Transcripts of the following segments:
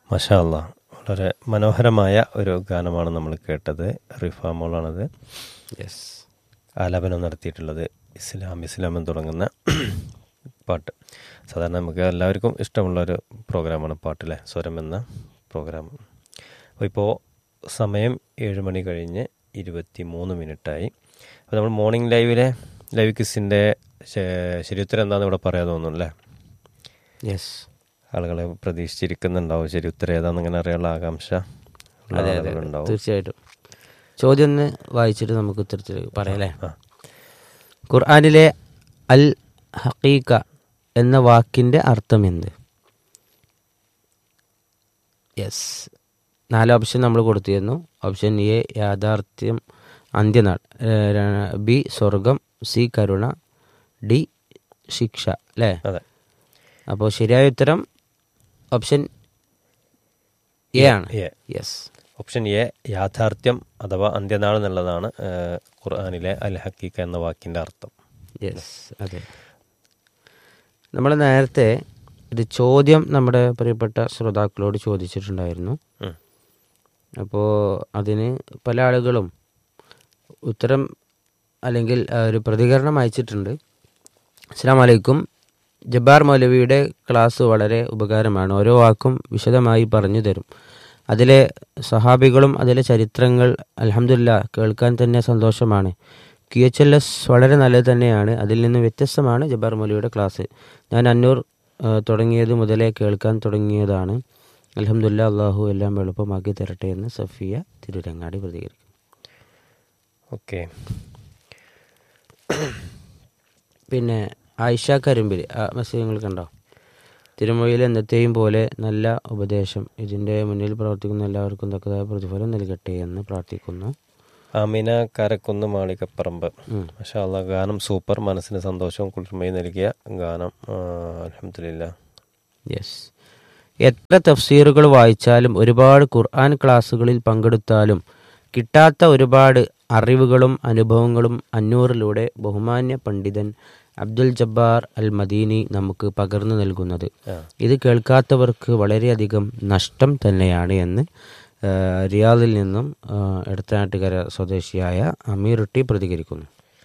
മഷാ അല്ലാ വളരെ മനോഹരമായ ഒരു ഗാനമാണ് നമ്മൾ കേട്ടത് റിഫ മോളാണത് യെസ് ആലാപനം നടത്തിയിട്ടുള്ളത് ഇസ്ലാം ഇസ്ലാം എന്ന് തുടങ്ങുന്ന പാട്ട് സാധാരണ നമുക്ക് എല്ലാവർക്കും ഇഷ്ടമുള്ള ഒരു പ്രോഗ്രാമാണ് പാട്ടിലെ സ്വരം എന്ന പ്രോഗ്രാം അപ്പോൾ ഇപ്പോൾ സമയം ഏഴ് മണി കഴിഞ്ഞ് ഇരുപത്തി മൂന്ന് മിനിറ്റായി അപ്പോൾ നമ്മൾ മോർണിംഗ് ലൈവിലെ ലൈവ് കിസിൻ്റെ ശരിയുത്തരം എന്താണെന്ന് ഇവിടെ പറയാൻ തോന്നുന്നു അല്ലേ യെസ് ആളുകളെ പ്രതീക്ഷിച്ചിരിക്കുന്നുണ്ടാവും ശരി ഉത്തരം ഏതാണെന്ന് ഇങ്ങനെ അറിയാനുള്ള ആകാംക്ഷ ഉള്ള അതെ അതെ ആളുകളുണ്ടാവും തീർച്ചയായിട്ടും ചോദ്യം ഒന്ന് വായിച്ചിട്ട് നമുക്ക് ഉത്തരത്തിലേക്ക് പറയാം അല്ലേ ആ. ഖുർആാനിലെ അൽ ഹഖീഖ എന്ന വാക്കിൻ്റെ അർത്ഥം എന്ത് യെസ് നാല് ഓപ്ഷൻ നമ്മൾ കൊടുത്തിരുന്നു ഓപ്ഷൻ എ യാഥാർത്ഥ്യം അന്ത്യനാൾ ഏഹ് ര- ബി സ്വർഗം സി കരുണ ഡി ശിക്ഷ അല്ലേ അതെ അപ്പോൾ ശരിയായ ഉത്തരം ഓപ്ഷൻ എ ആണ് എ. യെസ് ഓപ്ഷൻ എ യാഥാർത്ഥ്യം അഥവാ അന്ത്യനാൾ എന്നുള്ളതാണ് ഏഹ്, ഖുർആനിലെ അൽ ഹക്കീക്ക എന്ന വാക്കിൻ്റെ അർത്ഥം യെസ് അതെ നമ്മൾ നേരത്തെ ഒരു ചോദ്യം നമ്മുടെ പ്രിയപ്പെട്ട ശ്രോതാക്കളോട് ചോദിച്ചിട്ടുണ്ടായിരുന്നു ഉം. അപ്പോൾ അതിന് പല ആളുകളും ഉത്തരം അല്ലെങ്കിൽ ആ, ഒരു പ്രതികരണം അയച്ചിട്ടുണ്ട് അസ്സാം വലൈക്കും ജബ്ബാർ മൗലവിയുടെ ക്ലാസ് വളരെ ഉപകാരമാണ് ഓരോ വാക്കും വിശദമായി പറഞ്ഞു തരും അതിലെ സഹാബികളും അതിലെ ചരിത്രങ്ങൾ അലഹമില്ല കേൾക്കാൻ തന്നെ സന്തോഷമാണ് ക്യു എച്ച് എൽ എസ് വളരെ നല്ലത് തന്നെയാണ് അതിൽ നിന്ന് വ്യത്യസ്തമാണ് ജബ്ബാർ മൗലവിയുടെ ക്ലാസ് ഞാൻ അന്നൂർ ആ, തുടങ്ങിയത് മുതലേ കേൾക്കാൻ തുടങ്ങിയതാണ് അലഹമില്ല അള്ളാഹു എല്ലാം എളുപ്പമാക്കി തരട്ടെ എന്ന് സഫിയ തിരുരങ്ങാടി പ്രതികരിക്കും ഓക്കെ പിന്നെ ആയിഷ കരിമ്പിൽ ആ മെസ്സേജ് നിങ്ങൾ കണ്ടോ തിരുമൊഴിയിൽ എന്നത്തെയും പോലെ നല്ല ഉപദേശം ഇതിൻ്റെ മുന്നിൽ പ്രവർത്തിക്കുന്ന എല്ലാവർക്കും തക്കതായ പ്രതിഫലം നൽകട്ടെ എന്ന് പ്രാർത്ഥിക്കുന്നു അമിന കരക്കുന്ന് മാളികപ്പറമ്പ് ഉം. പക്ഷേ അല്ല ഗാനം സൂപ്പർ മനസ്സിന് സന്തോഷവും കുളിർമയും നൽകിയ ഗാനം അലഹമില്ല യെസ് എത്ര തഫ്സീറുകൾ വായിച്ചാലും ഒരുപാട് ഖുർആൻ ക്ലാസ്സുകളിൽ പങ്കെടുത്താലും കിട്ടാത്ത ഒരുപാട് അറിവുകളും അനുഭവങ്ങളും അന്നൂറിലൂടെ ബഹുമാന്യ പണ്ഡിതൻ അബ്ദുൽ ജബ്ബാർ അൽ മദീനി നമുക്ക് പകർന്നു നൽകുന്നത് ആ. ഇത് കേൾക്കാത്തവർക്ക് വളരെയധികം നഷ്ടം തന്നെയാണ് എന്ന് ആ, റിയാദിൽ നിന്നും ആ, എടത്തനാട്ടുകര സ്വദേശിയായ അമീർ ടി പ്രതികരിക്കുന്നു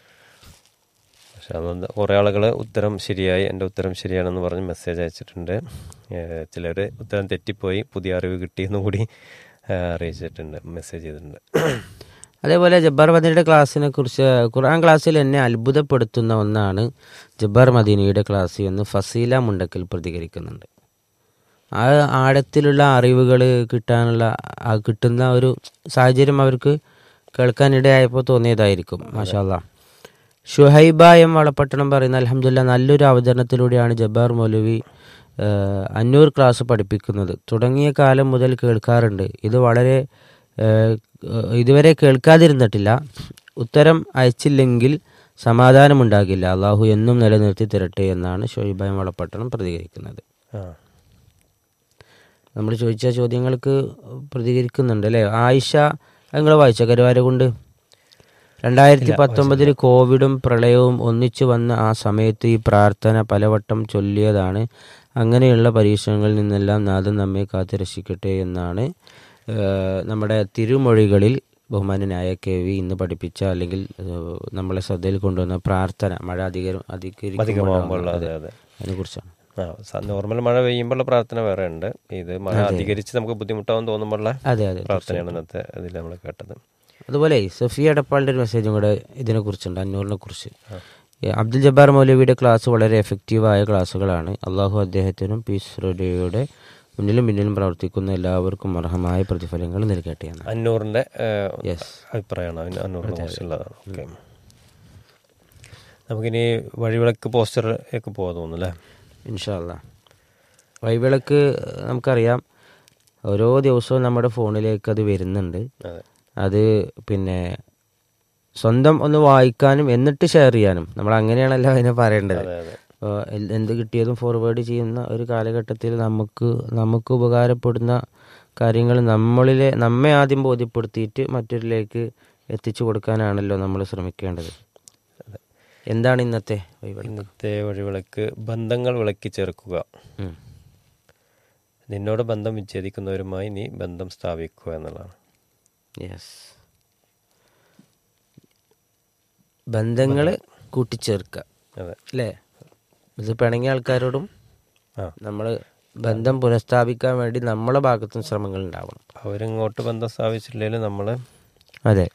പക്ഷെ അത് കുറേ ആളുകൾ ഉത്തരം ശരിയായി എൻ്റെ ഉത്തരം ശരിയാണെന്ന് പറഞ്ഞ് മെസ്സേജ് അയച്ചിട്ടുണ്ട് ചിലർ ഉത്തരം തെറ്റിപ്പോയി പുതിയ അറിവ് കിട്ടിയെന്ന് കൂടി ഏഹ്, അറിയിച്ചിട്ടുണ്ട് മെസ്സേജ് ചെയ്തിട്ടുണ്ട് അതേപോലെ ജബ്ബാർ മദീനയുടെ ക്ലാസ്സിനെ കുറിച്ച് ഖുർആൻ ക്ലാസ്സിൽ എന്നെ അത്ഭുതപ്പെടുത്തുന്ന ഒന്നാണ് ജബ്ബാർ മദീനയുടെ ക്ലാസ് എന്ന് ഫസീല മുണ്ടക്കൽ പ്രതികരിക്കുന്നുണ്ട് ആ ആഴത്തിലുള്ള അറിവുകൾ കിട്ടാനുള്ള ആ കിട്ടുന്ന ഒരു സാഹചര്യം അവർക്ക് കേൾക്കാനിടയായപ്പോൾ തോന്നിയതായിരിക്കും മാഷാല്ല ഷുഹൈബ എം വളപ്പട്ടണം പറയുന്ന അലഹമില്ല നല്ലൊരു അവതരണത്തിലൂടെയാണ് ജബ്ബാർ മൗലവി ആ, അന്നൂർ ക്ലാസ് പഠിപ്പിക്കുന്നത് തുടങ്ങിയ കാലം മുതൽ കേൾക്കാറുണ്ട് ഇത് വളരെ ആ, ഇതുവരെ കേൾക്കാതിരുന്നിട്ടില്ല ഉത്തരം അയച്ചില്ലെങ്കിൽ സമാധാനമുണ്ടാകില്ല അള്ളാഹു എന്നും നിലനിർത്തി തരട്ടെ എന്നാണ് ഷുഹൈബ എം വളപ്പട്ടണം പ്രതികരിക്കുന്നത് ആ നമ്മൾ ചോദിച്ച ചോദ്യങ്ങൾക്ക് പ്രതികരിക്കുന്നുണ്ട് അല്ലേ ആയിഷ നിങ്ങൾ വായിച്ച കരുവാര കൊണ്ട് രണ്ടായിരത്തി പത്തൊമ്പതിൽ കോവിഡും പ്രളയവും ഒന്നിച്ചു വന്ന ആ സമയത്ത് ഈ പ്രാർത്ഥന പലവട്ടം ചൊല്ലിയതാണ് അങ്ങനെയുള്ള പരീക്ഷണങ്ങളിൽ നിന്നെല്ലാം നാഥൻ നമ്മെ കാത്തു രക്ഷിക്കട്ടെ എന്നാണ് ഏഹ്, നമ്മുടെ തിരുമൊഴികളിൽ ബഹുമാനനായ കെ വി ഇന്ന് പഠിപ്പിച്ച അല്ലെങ്കിൽ ഏഹ്, നമ്മളെ ശ്രദ്ധയിൽ കൊണ്ടുവന്ന പ്രാർത്ഥന മഴ അധികം അധികമാകുമ്പോൾ അധികരിക്കുമ്പോൾ അതെ അതെ അതിനെക്കുറിച്ചാണ് ആ സ- നോർമൽ മഴ പെയ്യുമ്പോഴുള്ള പ്രാർത്ഥന വേറെ ഉണ്ട് ഇത് മഴ അധികരിച്ച് നമുക്ക് ബുദ്ധിമുട്ടാവും തോന്നുമ്പോഴുള്ള അതെ അതെ പ്രാർത്ഥനയാണ് ഇന്നത്തെ ഇതിൽ നമ്മൾ കേട്ടത് അതുപോലെ സഫിയ എടപ്പാളിന്റെ ഒരു മെസ്സേജും കൂടെ ഇതിനെ കുറിച്ചുണ്ട് അന്നൂറിനെ കുറിച്ച് അബ്ദുൽ ജബ്ബാർ മൗലവിയുടെ ക്ലാസ് വളരെ എഫക്റ്റീവായ ക്ലാസ്സുകളാണ് അള്ളാഹു അദ്ദേഹത്തിനും പീസ് റേഡിയോയുടെ മുന്നിലും പിന്നിലും പ്രവർത്തിക്കുന്ന എല്ലാവർക്കും അർഹമായ പ്രതിഫലങ്ങൾ നൽകട്ടെ എന്ന് അന്നൂറിന്റെ ഏഹ്, യെസ് അഭിപ്രായമാണ് അതിന് അന്നൂറിനെ കുറിച്ചുള്ളതാണ് ഓക്കെ നമുക്കിനി വഴിവിളക്ക് പോസ്റ്റർ ഒക്കെ പോകാൻ തോന്നുന്നു അല്ലേ ഇൻഷാല്ല വൈവിളക്ക് നമുക്കറിയാം ഓരോ ദിവസവും നമ്മുടെ ഫോണിലേക്ക് അത് വരുന്നുണ്ട് അതെ അത് പിന്നെ സ്വന്തം ഒന്ന് വായിക്കാനും എന്നിട്ട് ഷെയർ ചെയ്യാനും നമ്മൾ അങ്ങനെയാണല്ലോ അതിനെ പറയേണ്ടത് അതെ അതെ അപ്പോൾ എന്ത് കിട്ടിയതും ഫോർവേഡ് ചെയ്യുന്ന ഒരു കാലഘട്ടത്തിൽ നമുക്ക് നമുക്ക് ഉപകാരപ്പെടുന്ന കാര്യങ്ങൾ നമ്മളിലെ നമ്മെ ആദ്യം ബോധ്യപ്പെടുത്തിയിട്ട് മറ്റൊരിലേക്ക് എത്തിച്ചു കൊടുക്കാനാണല്ലോ നമ്മൾ ശ്രമിക്കേണ്ടത് എന്താണ് ഇന്നത്തെ വഴിപാട്? ഇന്നത്തെ വഴിവിളക്ക് ബന്ധങ്ങൾ വിളക്കി ചേർക്കുക ഉം. നിന്നോട് ബന്ധം വിച്ഛേദിക്കുന്നവരുമായി നീ ബന്ധം സ്ഥാപിക്കുക എന്നുള്ളതാണ് യെസ് ബന്ധങ്ങൾ കൂട്ടിച്ചേർക്കുക അതെ അല്ലേ ഇത് പിണങ്ങിയ ആൾക്കാരോടും ആ നമ്മൾ ബന്ധം പുനഃസ്ഥാപിക്കാൻ വേണ്ടി നമ്മളെ ഭാഗത്തും ശ്രമങ്ങൾ ഉണ്ടാവണം അവരിങ്ങോട്ട് ബന്ധം സ്ഥാപിച്ചില്ലെങ്കിൽ നമ്മൾ അതെ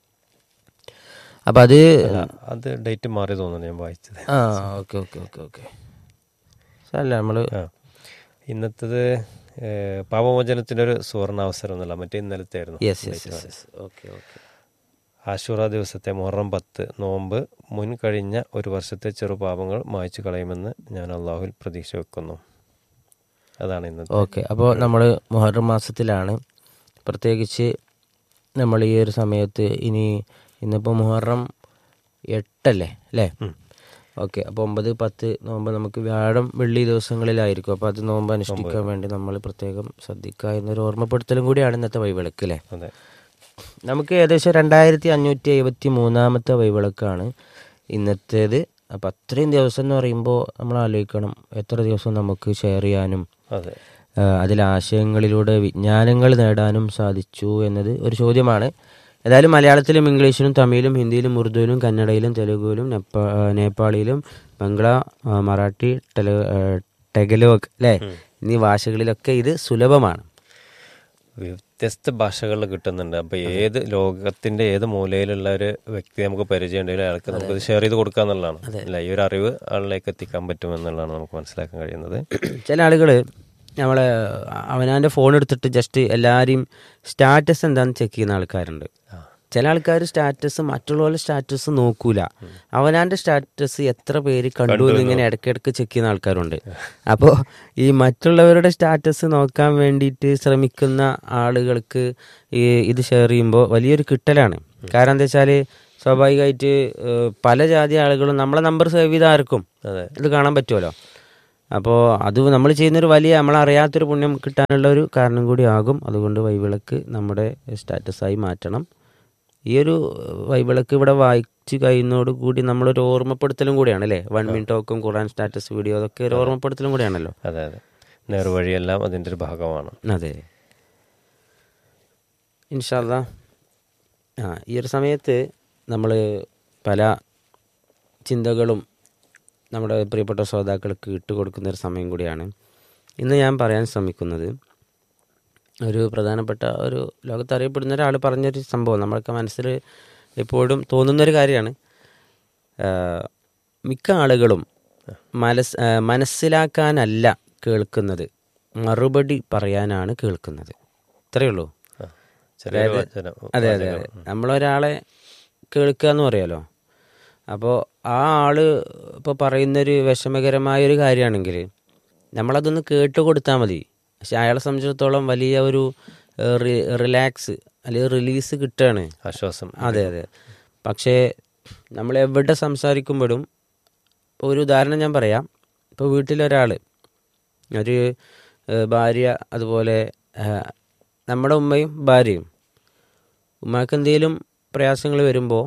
അപ്പം അത് അത് ഡേറ്റ് മാറി തോന്നുന്നു ഞാൻ വായിച്ചത് ആ ഓക്കെ ഓക്കെ ഓക്കെ ഓക്കെ അല്ല നമ്മൾ ആ ഇന്നത്തത് ഏഹ്, പാപമോചനത്തിൻ്റെ ഒരു സുവർണാവസരം എന്നല്ല മറ്റേ ഇന്നലത്തെ ആയിരുന്നു yes yes yes yes okay okay Ashura ദിവസത്തെ മുഹറം പത്ത് നോമ്പ് മുൻ കഴിഞ്ഞ ഒരു വർഷത്തെ ചെറുപാപങ്ങൾ മായ്ച്ചു കളയുമെന്ന് ഞാൻ അള്ളാഹുൽ പ്രതീക്ഷ വെക്കുന്നു അതാണ് ഇന്നത്തെ ഓക്കെ അപ്പോൾ നമ്മൾ മുഹറം മാസത്തിലാണ് പ്രത്യേകിച്ച് നമ്മൾ ഈ ഒരു സമയത്ത് ഇനി ഇന്നിപ്പോൾ മുഹറം എട്ടല്ലേ അല്ലേ ഓക്കെ അപ്പോൾ ഒമ്പത് പത്ത് നോമ്പ് നമുക്ക് വ്യാഴം വെള്ളി ദിവസങ്ങളിലായിരിക്കും അപ്പോൾ അത് നോമ്പ് അനുഷ്ഠിക്കാൻ വേണ്ടി നമ്മൾ പ്രത്യേകം ശ്രദ്ധിക്കുക എന്നൊരു ഓർമ്മപ്പെടുത്തലും കൂടിയാണ് ഇന്നത്തെ വൈവിളക്ക് അല്ലേ അതെ നമുക്ക് ഏകദേശം രണ്ടായിരത്തി അഞ്ഞൂറ്റി എഴുപത്തി മൂന്നാമത്തെ വൈവിളക്കാണ് ഇന്നത്തേത് അപ്പം അത്രയും ദിവസം എന്ന് പറയുമ്പോൾ നമ്മൾ ആലോചിക്കണം എത്ര ദിവസം നമുക്ക് ഷെയർ ചെയ്യാനും അതെ ആ, അതിലെ ആശയങ്ങളിലൂടെ വിജ്ഞാനങ്ങൾ നേടാനും സാധിച്ചു എന്നത് ഒരു ചോദ്യമാണ് ഏതായാലും മലയാളത്തിലും ഇംഗ്ലീഷിലും തമിഴിലും ഹിന്ദിയിലും ഉറുദുവിലും കന്നഡയിലും തെലുഗുവിലും നേപ്പാ നേപ്പാളിയിലും ബംഗ്ല ആ, മറാഠി ടെല ആ, ടെഗലോഗ് അല്ലേ എന്നീ ഭാഷകളിലൊക്കെ ഇത് സുലഭമാണ് വ്യത്യസ്ത ഭാഷകളിൽ കിട്ടുന്നുണ്ട് അപ്പൊ ഏത് ലോകത്തിന്റെ ഏത് മൂലയിലുള്ള ഒരു വ്യക്തി നമുക്ക് പരിചയം ഉണ്ടെങ്കിൽ അയാൾക്ക് നമുക്ക് ഷെയർ ചെയ്ത് കൊടുക്കുക എന്നുള്ളതാണ് അല്ല ഈ ഒരു അറിവ് ആളിലേക്ക് എത്തിക്കാൻ പറ്റും എന്നുള്ളതാണ് നമുക്ക് മനസ്സിലാക്കാൻ കഴിയുന്നത് ചില ആളുകൾ നമ്മളെ അവനാൻ്റെ ഫോൺ എടുത്തിട്ട് ജസ്റ്റ് എല്ലാവരെയും സ്റ്റാറ്റസ് എന്താണെന്ന് ചെക്ക് ചെയ്യുന്ന ആൾക്കാരുണ്ട് ചില ആൾക്കാർ സ്റ്റാറ്റസ് മറ്റുള്ളവരുടെ സ്റ്റാറ്റസ് നോക്കൂല അവനാൻ്റെ സ്റ്റാറ്റസ് എത്ര പേര് കണ്ടു എന്ന് ഇങ്ങനെ ഇടയ്ക്കിടയ്ക്ക് ചെക്ക് ചെയ്യുന്ന ആൾക്കാരുണ്ട് അപ്പോൾ ഈ മറ്റുള്ളവരുടെ സ്റ്റാറ്റസ് നോക്കാൻ വേണ്ടിയിട്ട് ശ്രമിക്കുന്ന ആളുകൾക്ക് ഈ ഇത് ഷെയർ ചെയ്യുമ്പോൾ വലിയൊരു കിട്ടലാണ് കാരണം എന്താ വെച്ചാൽ സ്വാഭാവികമായിട്ട് ഏഹ്, പല ജാതി ആളുകളും നമ്മളെ നമ്പർ സേവ് ചെയ്ത ആർക്കും അതെ ഇത് കാണാൻ പറ്റുമല്ലോ അപ്പോൾ അത് നമ്മൾ ചെയ്യുന്നൊരു വലിയ നമ്മളറിയാത്തൊരു പുണ്യം കിട്ടാനുള്ള ഒരു കാരണം കൂടി ആകും അതുകൊണ്ട് വൈവിളക്ക് നമ്മുടെ സ്റ്റാറ്റസായി മാറ്റണം ഈ ഒരു വൈവിളക്ക് ഇവിടെ വായിച്ചു കഴിയുന്നതോട് കൂടി നമ്മളൊരു ഓർമ്മപ്പെടുത്തലും കൂടിയാണ് അല്ലേ വൺ മിൻ ടോക്കും ഖുറാൻ സ്റ്റാറ്റസ് വീഡിയോ അതൊക്കെ ഒരു ഓർമ്മപ്പെടുത്തലും കൂടിയാണല്ലോ അതെ അതെ നേർവഴിയെല്ലാം അതിൻ്റെ ഒരു ഭാഗമാണ് അതെ ഇൻഷാല്ല ആ ഈ ഒരു സമയത്ത് നമ്മൾ പല ചിന്തകളും നമ്മുടെ പ്രിയപ്പെട്ട ശ്രോതാക്കൾക്ക് ഇട്ടുകൊടുക്കുന്ന ഒരു സമയം കൂടിയാണ് ഇന്ന് ഞാൻ പറയാൻ ശ്രമിക്കുന്നത് ഒരു പ്രധാനപ്പെട്ട ഒരു ലോകത്ത് അറിയപ്പെടുന്ന ഒരാൾ പറഞ്ഞൊരു സംഭവം നമ്മളൊക്കെ മനസ്സിൽ എപ്പോഴും തോന്നുന്നൊരു കാര്യമാണ് ആഹ് മിക്ക ആളുകളും മനസ് ആഹ് മനസ്സിലാക്കാനല്ല കേൾക്കുന്നത് മറുപടി പറയാനാണ് കേൾക്കുന്നത് ഇത്രയേ ഉള്ളൂ ആ, ചെറിയൊരു വചനം അതെ അതെ അതെ നമ്മളൊരാളെ കേൾക്കുക എന്ന് പറയാലോ അപ്പോൾ ആ ആള് ഇപ്പോൾ പറയുന്നൊരു വിഷമകരമായ ഒരു കാര്യമാണെങ്കിൽ നമ്മളതൊന്ന് കേട്ട് കൊടുത്താൽ മതി പക്ഷെ അയാളെ സംബന്ധിച്ചിടത്തോളം വലിയ ഒരു ഏഹ്, റി- റിലാക്സ് അല്ലെങ്കിൽ റിലീസ് കിട്ടുകയാണ് ആശ്വാസം അതെ അതെ പക്ഷേ നമ്മൾ എവിടെ സംസാരിക്കുമ്പോഴും ഇപ്പോൾ ഒരു ഉദാഹരണം ഞാൻ പറയാം ഇപ്പോൾ വീട്ടിലൊരാൾ ഒരു ഏഹ്, ഭാര്യ അതുപോലെ ഏഹ്, നമ്മുടെ ഉമ്മയും ഭാര്യയും ഉമ്മക്ക് എന്തെങ്കിലും പ്രയാസങ്ങൾ വരുമ്പോൾ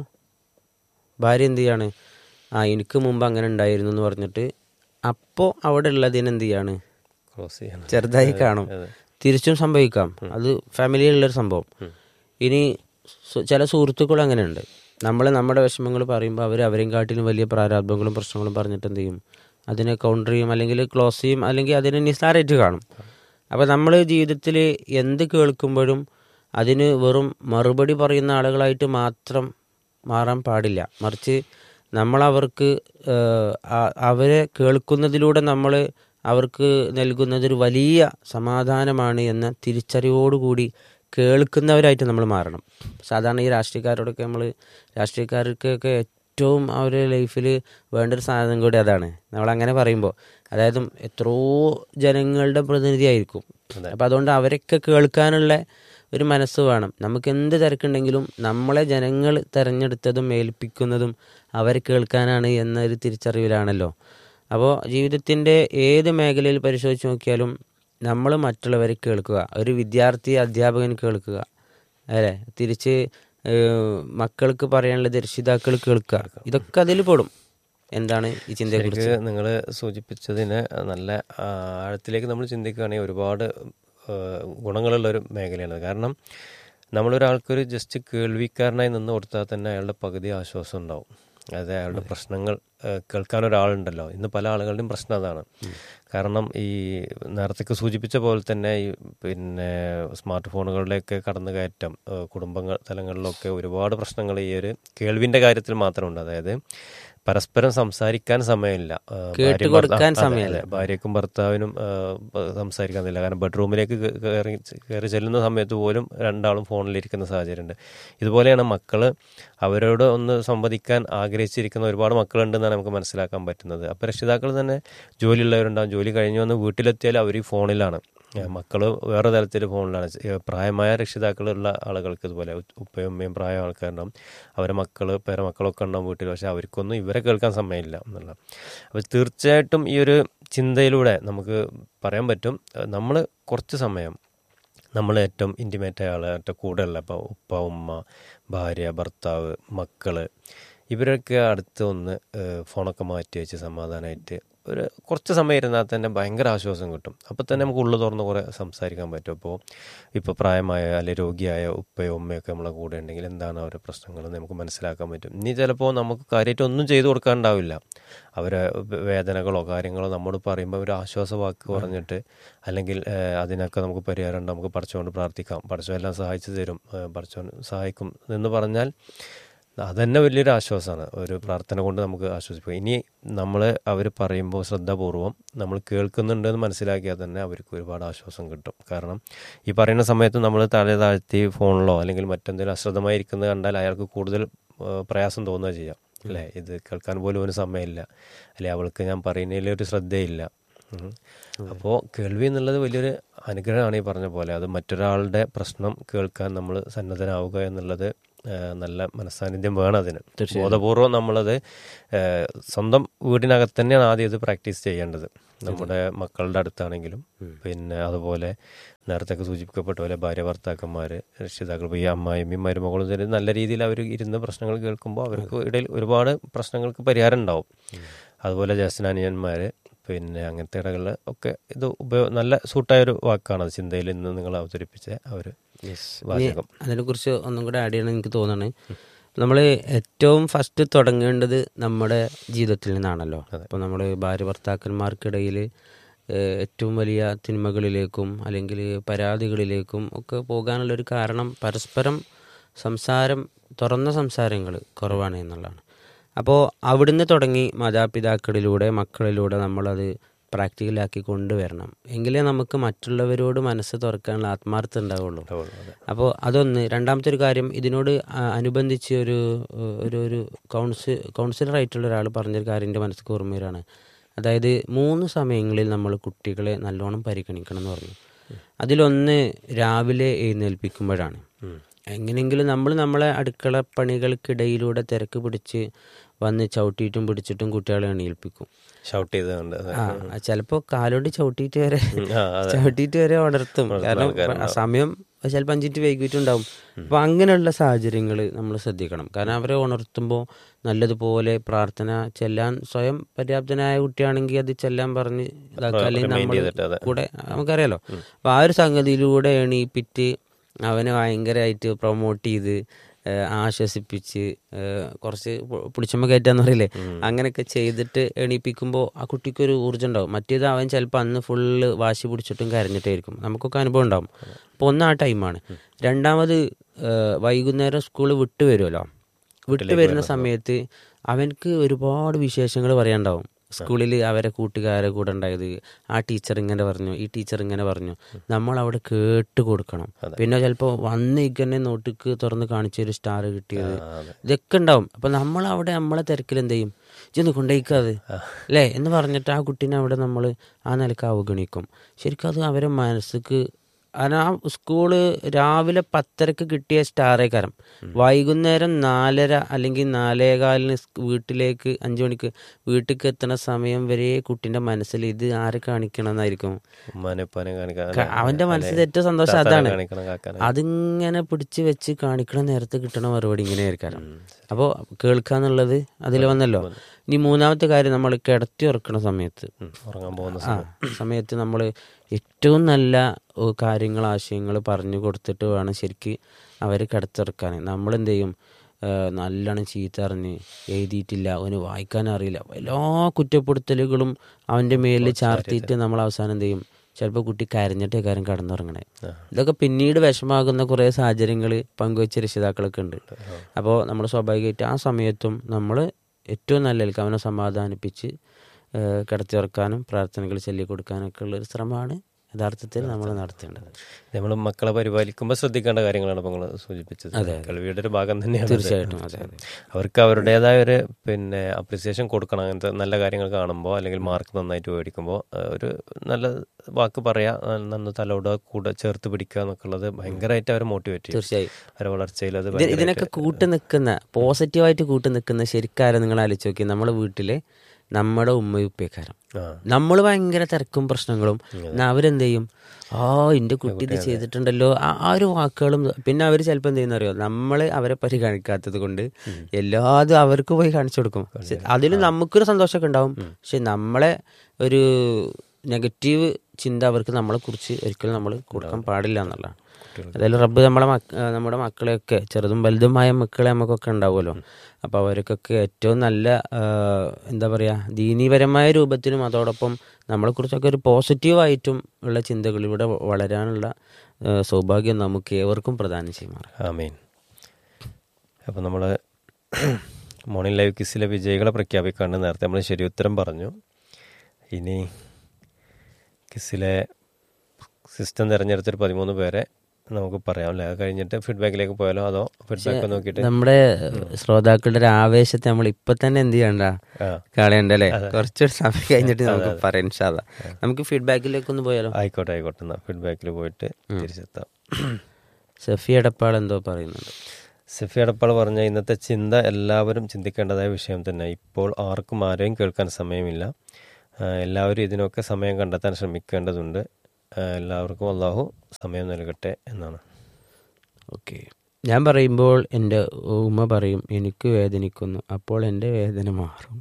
ഭാര്യ എന്ത് ചെയ്യാണ് ആ എനിക്ക് മുമ്പ് അങ്ങനെ ഉണ്ടായിരുന്നു എന്ന് പറഞ്ഞിട്ട് അപ്പോൾ അവിടെ ഉള്ളതിന് എന്ത് ചെയ്യാണ് ക്രോസ് ചെയ്യണം ചെറുതായി കാണും അതെ. തിരിച്ചും സംഭവിക്കാം അത് ഫാമിലിയിലുള്ളൊരു സംഭവം ഇനി സു- ചില സുഹൃത്തുക്കളും അങ്ങനെയുണ്ട് നമ്മൾ നമ്മുടെ വിഷമങ്ങൾ പറയുമ്പോൾ അവർ അവരെയും കാട്ടിലും വലിയ പ്രാരാബ്ദങ്ങളും പ്രശ്നങ്ങളും പറഞ്ഞിട്ട് എന്ത് ചെയ്യും അതിനെ കൗണ്ടർ ചെയ്യും അല്ലെങ്കിൽ ക്ലോസ് ചെയ്യും അല്ലെങ്കിൽ അതിനെ നിസ്സാരമായിട്ട് കാണും അപ്പോൾ നമ്മൾ ജീവിതത്തിൽ എന്ത് കേൾക്കുമ്പോഴും അതിന് വെറും മറുപടി പറയുന്ന ആളുകളായിട്ട് മാത്രം മാറാൻ പാടില്ല മറിച്ച് നമ്മൾ അവർക്ക് ഏഹ്, ആ- അവരെ കേൾക്കുന്നതിലൂടെ നമ്മൾ അവർക്ക് നൽകുന്നതൊരു വലിയ സമാധാനമാണ് എന്ന തിരിച്ചറിവോടുകൂടി കേൾക്കുന്നവരായിട്ട് നമ്മൾ മാറണം സാധാരണ ഈ രാഷ്ട്രീയക്കാരോടൊക്കെ നമ്മൾ രാഷ്ട്രീയക്കാർക്കൊക്കെ ഏറ്റവും അവരുടെ ലൈഫിൽ വേണ്ട ഒരു സാധനം കൂടി അതാണ് നമ്മളങ്ങനെ പറയുമ്പോൾ അതായത് എത്രയോ ജനങ്ങളുടെ പ്രതിനിധിയായിരിക്കും അപ്പോൾ അതുകൊണ്ട് അവരൊക്കെ കേൾക്കാനുള്ള ഒരു മനസ്സ് വേണം നമുക്ക് എന്ത് തിരക്കുണ്ടെങ്കിലും നമ്മളെ ജനങ്ങൾ തിരഞ്ഞെടുത്തതും ഏൽപ്പിക്കുന്നതും അവരെ കേൾക്കാനാണ് എന്നൊരു തിരിച്ചറിവിലാണല്ലോ അപ്പോൾ ജീവിതത്തിൻ്റെ ഏത് മേഖലയിൽ പരിശോധിച്ച് നോക്കിയാലും നമ്മൾ മറ്റുള്ളവരെ കേൾക്കുക ഒരു വിദ്യാർത്ഥി അധ്യാപകൻ കേൾക്കുക അല്ലേ തിരിച്ച് ഏഹ്, മക്കൾക്ക് പറയാനുള്ളത് രക്ഷിതാക്കൾ കേൾക്കുക ഇതൊക്കെ അതിൽ പെടും എന്താണ് ഈ ചിന്തയെക്കുറിച്ച് ശരിക്ക് നിങ്ങൾ സൂചിപ്പിച്ചതിന് നല്ല ആ, ആഴത്തിലേക്ക് നമ്മൾ ചിന്തിക്കുകയാണെങ്കിൽ ഒരുപാട് ആ, ഗുണങ്ങളുള്ള ഒരു മേഖലയാണ് കാരണം നമ്മളൊരാൾക്കൊരു ജസ്റ്റ് കേൾവിക്കാരനായി നിന്ന് കൊടുത്താൽ തന്നെ അയാളുടെ പകുതി ആശ്വാസം ഉണ്ടാവും അതായത് അയാളുടെ പ്രശ്നങ്ങൾ ആ, കേൾക്കാൻ ഒരാളുണ്ടല്ലോ ഇന്ന് പല ആളുകളുടെയും പ്രശ്നം അതാണ് കാരണം ഈ നേരത്തേക്ക് സൂചിപ്പിച്ച പോലെ തന്നെ ഈ പിന്നെ സ്മാർട്ട് ഫോണുകളുടെയൊക്കെ കടന്നുകയറ്റം ആ, കുടുംബങ്ങൾ തലങ്ങളിലൊക്കെ ഒരുപാട് പ്രശ്നങ്ങൾ ഈ ഒരു കേൾവിൻ്റെ കാര്യത്തിൽ മാത്രമുണ്ട് അതായത് പരസ്പരം സംസാരിക്കാൻ സമയമില്ല ആ, ഭാര്യയും കേട്ടുകൊടുക്കാൻ ഭർത്താ- അതെ, സമയമില്ല. അതെ. ഭാര്യക്കും ഭർത്താവിനും ആ, പ- സംസാരിക്കാനില്ല കാരണം ബെഡ്റൂമിലേക്ക് കേ- കയറി കയറി ചെല്ലുന്ന സമയത്ത് പോലും രണ്ടാളും ഫോണിലിരിക്കുന്ന സാഹചര്യമുണ്ട് ഇതുപോലെയാണ് മക്കള് അവരോട് ഒന്ന് സംവദിക്കാൻ ആഗ്രഹിച്ചിരിക്കുന്ന ഒരുപാട് മക്കളുണ്ടെന്നാണ് നമുക്ക് മനസ്സിലാക്കാൻ പറ്റുന്നത് അപ്പോൾ രക്ഷിതാക്കൾ തന്നെ ജോലിയുള്ളവരുണ്ടാവും ജോലി കഴിഞ്ഞ് വന്ന് വീട്ടിലെത്തിയാൽ അവർ ഈ ഫോണിലാണ് മക്കൾ വേറെ തരത്തിൽ ഫോണിലാണ് ചെ- പ്രായമായ രക്ഷിതാക്കളുള്ള ആളുകൾക്ക് ഇതുപോലെ ഉ- ഉപ്പയും ഉമ്മയും പ്രായ ആൾക്കാരുണ്ടാവും അവരെ മക്കൾ പേരമക്കളൊക്കെ ഉണ്ടാവും വീട്ടിൽ പക്ഷെ അവർക്കൊന്നും ഇവരെ കേൾക്കാൻ സമയമില്ല എന്നുള്ള അപ്പോൾ തീർച്ചയായിട്ടും ഈ ഒരു ചിന്തയിലൂടെ നമുക്ക് പറയാൻ പറ്റും നമ്മൾ കുറച്ച് സമയം നമ്മൾ ഏറ്റവും ഇൻറ്റിമേറ്റ് ആയ ആൾ ഏറ്റവും കൂടെയുള്ള ഇപ്പോൾ ഉപ്പ ഉമ്മ ഭാര്യ ഭർത്താവ് മക്കള് ഇവരൊക്കെ അടുത്ത് ഒന്ന് ഏഹ്, ഫോണൊക്കെ മാറ്റി വെച്ച് സമാധാനമായിട്ട് ഒരു കുറച്ച് സമയം ഇരുന്നാൽ തന്നെ ഭയങ്കര ആശ്വാസം കിട്ടും അപ്പോൾ തന്നെ നമുക്ക് ഉള്ളു തുറന്ന് കുറേ സംസാരിക്കാൻ പറ്റും അപ്പോൾ ഇപ്പോൾ പ്രായമായ അല്ലെങ്കിൽ രോഗിയായ ഉപ്പയോ ഉമ്മയൊക്കെ നമ്മളെ കൂടെ ഉണ്ടെങ്കിൽ എന്താണ് അവരുടെ പ്രശ്നങ്ങളെന്ന് നമുക്ക് മനസ്സിലാക്കാൻ പറ്റും ഇനി ചിലപ്പോൾ നമുക്ക് കാര്യമായിട്ട് ഒന്നും ചെയ്തു കൊടുക്കാനുണ്ടാവില്ല അവരെ വേദനകളോ കാര്യങ്ങളോ നമ്മോട് പറയുമ്പോൾ ഒരു ആശ്വാസ വാക്ക് പറഞ്ഞിട്ട് അല്ലെങ്കിൽ ഏഹ്, അതിനൊക്കെ നമുക്ക് പരിഹാരം ഉണ്ട് നമുക്ക് പഠിച്ചുകൊണ്ട് പ്രാർത്ഥിക്കാം പഠിച്ചോ എല്ലാം സഹായിച്ചു തരും ഏഹ്, പഠിച്ചോൻ സഹായിക്കും എന്ന് പറഞ്ഞാൽ അതന്നെ വലിയൊരു ആശ്വാസമാണ് ഒരു പ്രാർത്ഥന കൊണ്ട് നമുക്ക് ആശ്വസിപ്പിക്കാം ഇനി നമ്മൾ അവർ പറയുമ്പോൾ ശ്രദ്ധാപൂർവം നമ്മൾ കേൾക്കുന്നുണ്ട് എന്ന് മനസ്സിലാക്കിയാൽ തന്നെ അവർക്ക് ഒരുപാട് ആശ്വാസം കിട്ടും കാരണം ഈ പറയുന്ന സമയത്ത് നമ്മൾ തല താഴ്ത്തി ഫോണിലോ അല്ലെങ്കിൽ മറ്റെന്തെങ്കിലും അശ്രദ്ധമായിരിക്കുന്നത് കണ്ടാൽ അയാൾക്ക് കൂടുതൽ ഏഹ്, പ്രയാസം തോന്നുക ചെയ്യാം അല്ലേ ഇത് കേൾക്കാൻ പോലും ഒരു സമയമില്ല അല്ലെ അവൾക്ക് ഞാൻ പറയുന്നതിൽ ഒരു ശ്രദ്ധയില്ല അപ്പോൾ കേൾവി എന്നുള്ളത് വലിയൊരു അനുഗ്രഹമാണ് ഈ പറഞ്ഞ പോലെ അത് മറ്റൊരാളുടെ പ്രശ്നം കേൾക്കാൻ നമ്മൾ സന്നദ്ധനാവുക എന്നുള്ളത് ആ, നല്ല മനസ്സാന്നിധ്യം വേണം അതിന് ബോധപൂർവം നമ്മളത് ആ, സ്വന്തം വീടിനകത്ത് തന്നെയാണ് ആദ്യം ഇത് പ്രാക്ടീസ് ചെയ്യേണ്ടത് നമ്മുടെ മക്കളുടെ അടുത്താണെങ്കിലും പിന്നെ അതുപോലെ നേരത്തെ സൂചിപ്പിക്കപ്പെട്ട പോലെ ഭാര്യ ഭർത്താക്കന്മാർ രക്ഷിതാക്കൾ ഇപ്പോൾ ഈ അമ്മായിമ്മയും മരുമകളും ശരി നല്ല രീതിയിൽ അവർ ഇരുന്ന് പ്രശ്നങ്ങൾ കേൾക്കുമ്പോൾ അവർക്ക് ഇടയിൽ ഒരുപാട് പ്രശ്നങ്ങൾക്ക് പരിഹാരം ഉണ്ടാവും അതുപോലെ ജ്യേഷ്ഠാനിയന്മാർ പിന്നെ അങ്ങനത്തെ ഇടകളിൽ ഒക്കെ ഇത് ഉപയോഗ നല്ല സൂട്ടായ ഒരു വാക്കാണ് അത് ചിന്തയിൽ ഇന്ന് നിങ്ങൾ അവതരിപ്പിച്ച ആ ഒരു വാചകം അതിനെ കുറിച്ച് ഒന്നും കൂടെ ആഡ് ചെയ്യണം എനിക്ക് തോന്നുന്നു നമ്മൾ ഏറ്റവും ഫസ്റ്റ് തുടങ്ങേണ്ടത് നമ്മുടെ ജീവിതത്തിൽ നിന്നാണല്ലോ അപ്പോൾ നമ്മൾ ഭാര്യ ഭർത്താക്കന്മാർക്കിടയിൽ ഏഹ്, ഏറ്റവും വലിയ തിന്മകളിലേക്കും അല്ലെങ്കിൽ പരാതികളിലേക്കും ഒക്കെ പോകാനുള്ള ഒരു കാരണം പരസ്പരം സംസാരം തുറന്ന സംസാരങ്ങൾ കുറവാണ് എന്നുള്ളതാണ് അപ്പോൾ അവിടുന്ന് തുടങ്ങി മാതാപിതാക്കളിലൂടെ മക്കളിലൂടെ നമ്മളത് പ്രാക്ടിക്കലാക്കി കൊണ്ടുവരണം എങ്കിലേ നമുക്ക് മറ്റുള്ളവരോട് മനസ്സ് തുറക്കാനുള്ള ആത്മാർത്ഥത ഉണ്ടാവുള്ളൂ അപ്പോൾ അതൊന്ന് രണ്ടാമത്തെ ഒരു കാര്യം ഇതിനോട് ആ, അനുബന്ധിച്ച് ഒരു ഏഹ്, ഒരു ഒരു കൗൺസിൽ കൗൺസിലർ ആയിട്ടുള്ള ഒരാൾ പറഞ്ഞൊരു കാര്യം എൻ്റെ മനസ്സിൽ ഓർമ്മ വരികയാണ് അതായത് മൂന്ന് സമയങ്ങളിൽ നമ്മൾ കുട്ടികളെ നല്ലോണം പരിഗണിക്കണം എന്ന് പറഞ്ഞു അതിലൊന്ന് രാവിലെ എഴുന്നേൽപ്പിക്കുമ്പോഴാണ് എങ്ങനെയെങ്കിലും നമ്മൾ നമ്മളെ അടുക്കള പണികൾക്കിടയിലൂടെ തിരക്ക് പിടിച്ച് വന്ന് ചവിട്ടിയിട്ടും പിടിച്ചിട്ടും കുട്ടികളെ എണീൽപ്പിക്കും ഷൗട്ട് ചെയ്തുകൊണ്ട് അതെ. ആ ചിലപ്പോൾ കാലോണ്ട് ചവിട്ടിയിട്ട് വരെ ആ, അതെ. ചവിട്ടിയിട്ട് വരെ ഉണർത്തും കാരണം ആ സമയം ചിലപ്പോൾ അഞ്ചിറ്റ് വൈകിട്ടുണ്ടാവും അപ്പൊ അങ്ങനെയുള്ള സാഹചര്യങ്ങൾ നമ്മൾ ശ്രദ്ധിക്കണം കാരണം അവരെ ഉണർത്തുമ്പോൾ നല്ലതുപോലെ പ്രാർത്ഥന ചെല്ലാൻ സ്വയം പര്യാപ്തനായ കുട്ടിയാണെങ്കിൽ അത് ചെല്ലാൻ പറഞ്ഞ് ഇതാക്കുക അല്ലെങ്കിൽ remind നമ്മൾ ചെയ്തിട്ട് അതെ. കൂടെ നമുക്കറിയാലോ അപ്പൊ ആ ഒരു സംഗതിയിലൂടെ എണീപ്പിറ്റ് അവനെ ഭയങ്കരമായിട്ട് പ്രൊമോട്ട് ചെയ്ത് ഏഹ് ആശ്വസിപ്പിച്ച് ഏഹ് കുറച്ച് പു- പുളിച്ചമ്മ കയറ്റാന്ന് പറയില്ലേ അങ്ങനെയൊക്കെ ചെയ്തിട്ട് എണീപ്പിക്കുമ്പോൾ ആ കുട്ടിക്കൊരു ഊർജ്ജം ഉണ്ടാവും മറ്റേത് അവൻ ചിലപ്പോൾ അന്ന് ഫുള്ള് വാശി പിടിച്ചിട്ടും കരഞ്ഞിട്ടായിരിക്കും നമുക്കൊക്കെ അനുഭവം ഉണ്ടാവും അപ്പോൾ ഒന്ന് ആ ടൈമാണ് രണ്ടാമത് ഏഹ് വൈകുന്നേരം സ്കൂൾ വിട്ട് വരുമല്ലോ വിട്ട് വരുന്ന സമയത്ത് അവൻക്ക് ഒരുപാട് വിശേഷങ്ങൾ പറയാനുണ്ടാവും സ്കൂളിൽ അവരെ കൂട്ടുകാരെ കൂടെ ഉണ്ടായത് ആ ടീച്ചർ ഇങ്ങനെ പറഞ്ഞു ഈ ടീച്ചർ ഇങ്ങനെ പറഞ്ഞു നമ്മൾ അവിടെ കേട്ട് കൊടുക്കണം പിന്നെ ചിലപ്പോൾ വന്ന് ഇങ്ങനെ നോട്ടിക്ക് തുറന്ന് കാണിച്ച ഒരു സ്റ്റാർ കിട്ടിയത് ഇതൊക്കെ ഉണ്ടാവും അപ്പൊ നമ്മൾ അവിടെ നമ്മളെ തിരക്കിൽ എന്ത് ചെയ്യും ഇതൊന്ന് കൊണ്ടുപോയിക്കാത് അല്ലേ എന്ന് പറഞ്ഞിട്ട് ആ കുട്ടീനെ അവിടെ നമ്മൾ ആ നിലക്ക് അവഗണിക്കും ശരിക്കും അത് അവരെ മനസ്സിക്ക് കാരണം ആ സ്കൂള് രാവിലെ പത്തരക്ക് കിട്ടിയ സ്റ്റാറേക്കാരം വൈകുന്നേരം നാലര അല്ലെങ്കിൽ നാലേകാലിന് സ് വീട്ടിലേക്ക് അഞ്ചു മണിക്ക് വീട്ടിലേക്ക് എത്തുന്ന സമയം വരെ കുട്ടിന്റെ മനസ്സിൽ ഇത് ആരെ കാണിക്കണം എന്നായിരിക്കും ഉമ്മാനെ ഉപ്പാനെ കാണിക്കാൻ ക- അവന്റെ മനസ്സിൽ ഏറ്റവും സന്തോഷം താത്താനെ അതാണ് കാണിക്കണം കാക്കാനെ അതിങ്ങനെ പിടിച്ച് വെച്ച് കാണിക്കണ നേരത്തെ കിട്ടണ മറുപടി ഇങ്ങനെ ആയിരിക്കാം അപ്പോൾ കേൾക്കാന്നുള്ളത് അതിൽ വന്നല്ലോ ഇനി മൂന്നാമത്തെ കാര്യം നമ്മൾ കിടത്തി ഉറക്കണ സമയത്ത് ഉം, ഉറങ്ങാൻ പോകുന്ന ആ സമയം സമയത്ത് നമ്മൾ ഏറ്റവും നല്ല ഓ, കാര്യങ്ങൾ ആശയങ്ങൾ പറഞ്ഞു കൊടുത്തിട്ട് വേണം ശരിക്ക് അവർ കിടത്തിറക്കാൻ നമ്മൾ എന്ത് ചെയ്യും ആ, നല്ലോണം ചീത്ത അറിഞ്ഞ് എഴുതിയിട്ടില്ല അവന് വായിക്കാൻ അറിയില്ല എല്ലാ കുറ്റപ്പെടുത്തലുകളും അവൻ്റെ മേലിൽ ചാർത്തിയിട്ട് നമ്മൾ അവസാനം എന്ത് ചെയ്യും ചിലപ്പോൾ കുട്ടി കരഞ്ഞിട്ടേ കാര്യം കടന്നുറങ്ങണേ ഇതൊക്കെ പിന്നീട് വിഷമാകുന്ന കുറേ സാഹചര്യങ്ങൾ പങ്കുവെച്ച രക്ഷിതാക്കളൊക്കെ ഉണ്ട് അപ്പോൾ നമ്മൾ സ്വാഭാവികമായിട്ട് ആ സമയത്തും നമ്മൾ ഏറ്റവും നല്ല അവനെ സമാധാനിപ്പിച്ച് ഏഹ് കിടത്തിയുറക്കാനും പ്രാർത്ഥനകൾ ചൊല്ലിക്കൊടുക്കാനൊക്കെ ഉള്ള ഒരു ശ്രമമാണ് യഥാർത്ഥത്തിൽ നമ്മൾ നടത്തേണ്ടത് നമ്മൾ മക്കളെ പരിപാലിക്കുമ്പോൾ ശ്രദ്ധിക്കേണ്ട കാര്യങ്ങളാണ് ഇപ്പോൾ നിങ്ങൾ സൂചിപ്പിച്ചത് കേൾവിയുടെ ഒരു ഭാഗം തന്നെയാണ് ഇത്. തീർച്ചയായിട്ടും അതെ അതെ അവർക്ക് അവരുടേതായ ഒരു പിന്നെ അപ്രിസിയേഷൻ കൊടുക്കണം അങ്ങനത്തെ നല്ല കാര്യങ്ങൾ കാണുമ്പോൾ അല്ലെങ്കിൽ മാർക്ക് നന്നായിട്ട് മേടിക്കുമ്പോൾ ഒരു നല്ല വാക്ക് പറയാ ആ, നന്ന് തലോടുക കൂടെ ചേർത്ത് പിടിക്കുക എന്നൊക്കെ ഉള്ളത് ഭയങ്കരമായിട്ട് അവരെ മോട്ടിവേറ്റ് ചെയ്യും തീർച്ചയായും അവരെ വളർച്ചയിൽ അത് ഇത് ഇതിനൊക്കെ കൂട്ട് നിൽക്കുന്ന പോസിറ്റീവായിട്ട് കൂട്ട് നിൽക്കുന്ന ശരിക്കാരെ നിങ്ങൾ ആലോചിച്ച് നോക്കി നമ്മുടെ വീട്ടിലെ നമ്മുടെ ഉമ്മയും ഉപ്പയക്കാരം ആ നമ്മൾ ഭയങ്കര തിരക്കും പ്രശ്നങ്ങളും എന്നാ അവരെന്ത് ചെയ്യും ആ എൻ്റെ കുട്ടി ഇത് ചെയ്തിട്ടുണ്ടല്ലോ ആ ആ ഒരു വാക്കുകളും പിന്നെ അവർ ചിലപ്പോൾ എന്ത് ചെയ്യുന്ന അറിയോ നമ്മൾ അവരെ പരിഗണിക്കാത്തത് കൊണ്ട് എല്ലാതും അവർക്ക് പോയി കാണിച്ചു കൊടുക്കും പക്ഷെ അതിൽ നമുക്കൊരു സന്തോഷമൊക്കെ ഉണ്ടാവും പക്ഷെ നമ്മളെ ഒരു നെഗറ്റീവ് ചിന്ത അവർക്ക് നമ്മളെ കുറിച്ച് ഒരിക്കലും നമ്മൾ കൊടുക്കാൻ പാടില്ല എന്നുള്ളതാണ് അതായത് റബ്ബ് നമ്മളെ മക്ക ആ, നമ്മുടെ മക്കളെയൊക്കെ ചെറുതും വലുതുമായ മക്കളെ നമുക്കൊക്കെ ഉണ്ടാവുമല്ലോ അപ്പോൾ അവർക്കൊക്കെ ഏറ്റവും നല്ല ആ, എന്താ പറയുക ദീനീപരമായ രൂപത്തിലും അതോടൊപ്പം നമ്മളെക്കുറിച്ചൊക്കെ ഒരു പോസിറ്റീവായിട്ടും ഉള്ള ചിന്തകളിലൂടെ വളരാനുള്ള ആ, സൗഭാഗ്യം നമുക്ക് ഏവർക്കും പ്രദാനം ചെയ്യുമാറ് ആമീൻ അപ്പോൾ നമ്മൾ മോർണിംഗ് ലൈവ് കിസിലെ വിജയികളെ പ്രഖ്യാപിക്കാണ്ട് നേരത്തെ നമ്മൾ ശരി ഉത്തരം പറഞ്ഞു ഇനി കിസിലെ സിസ്റ്റം തിരഞ്ഞെടുത്തൊരു പതിമൂന്ന് പേരെ നമുക്ക് പറയാം അല്ലേ അത് കഴിഞ്ഞിട്ട് ഫീഡ്ബാക്കിലേക്ക് പോയാലോ അതോ ഫീഡ്ബാക്ക് നോക്കിയിട്ട് നമ്മുടെ ശ്രോതാക്കളുടെ ഒരു ആവേശത്തെ നമ്മൾ ഇപ്പൊ തന്നെ എന്ത് ചെയ്യണ്ട ആ കളയണ്ടല്ലേ കുറച്ചൊരു സമയം കഴിഞ്ഞിട്ട് നമുക്ക് പറയാം ഇൻഷാല്ല നമുക്ക് ഫീഡ്ബാക്കിലേക്ക് ഒന്ന് പോയാലോ ആയിക്കോട്ടെ ആയിക്കോട്ടെ എന്നാൽ ഫീഡ്ബാക്കിൽ പോയിട്ട് തിരിച്ചെത്താം സഫി എടപ്പാൾ എന്തോ പറയുന്നുണ്ട് സഫി അടപ്പാൾ പറഞ്ഞ ഇന്നത്തെ ചിന്ത എല്ലാവരും ചിന്തിക്കേണ്ടതായ വിഷയം തന്നെ ഇപ്പോൾ ആർക്കും ആരെയും കേൾക്കാൻ സമയമില്ല ആ, എല്ലാവരും ഇതിനൊക്കെ സമയം കണ്ടെത്താൻ ശ്രമിക്കേണ്ടതുണ്ട് ആ, എല്ലാവർക്കും അള്ളാഹു സമയം നൽകട്ടെ എന്നാണ് ഓക്കെ ഞാൻ പറയുമ്പോൾ എൻ്റെ ഉമ്മ പറയും എനിക്ക് വേദനിക്കുന്നു അപ്പോൾ എൻ്റെ വേദന മാറും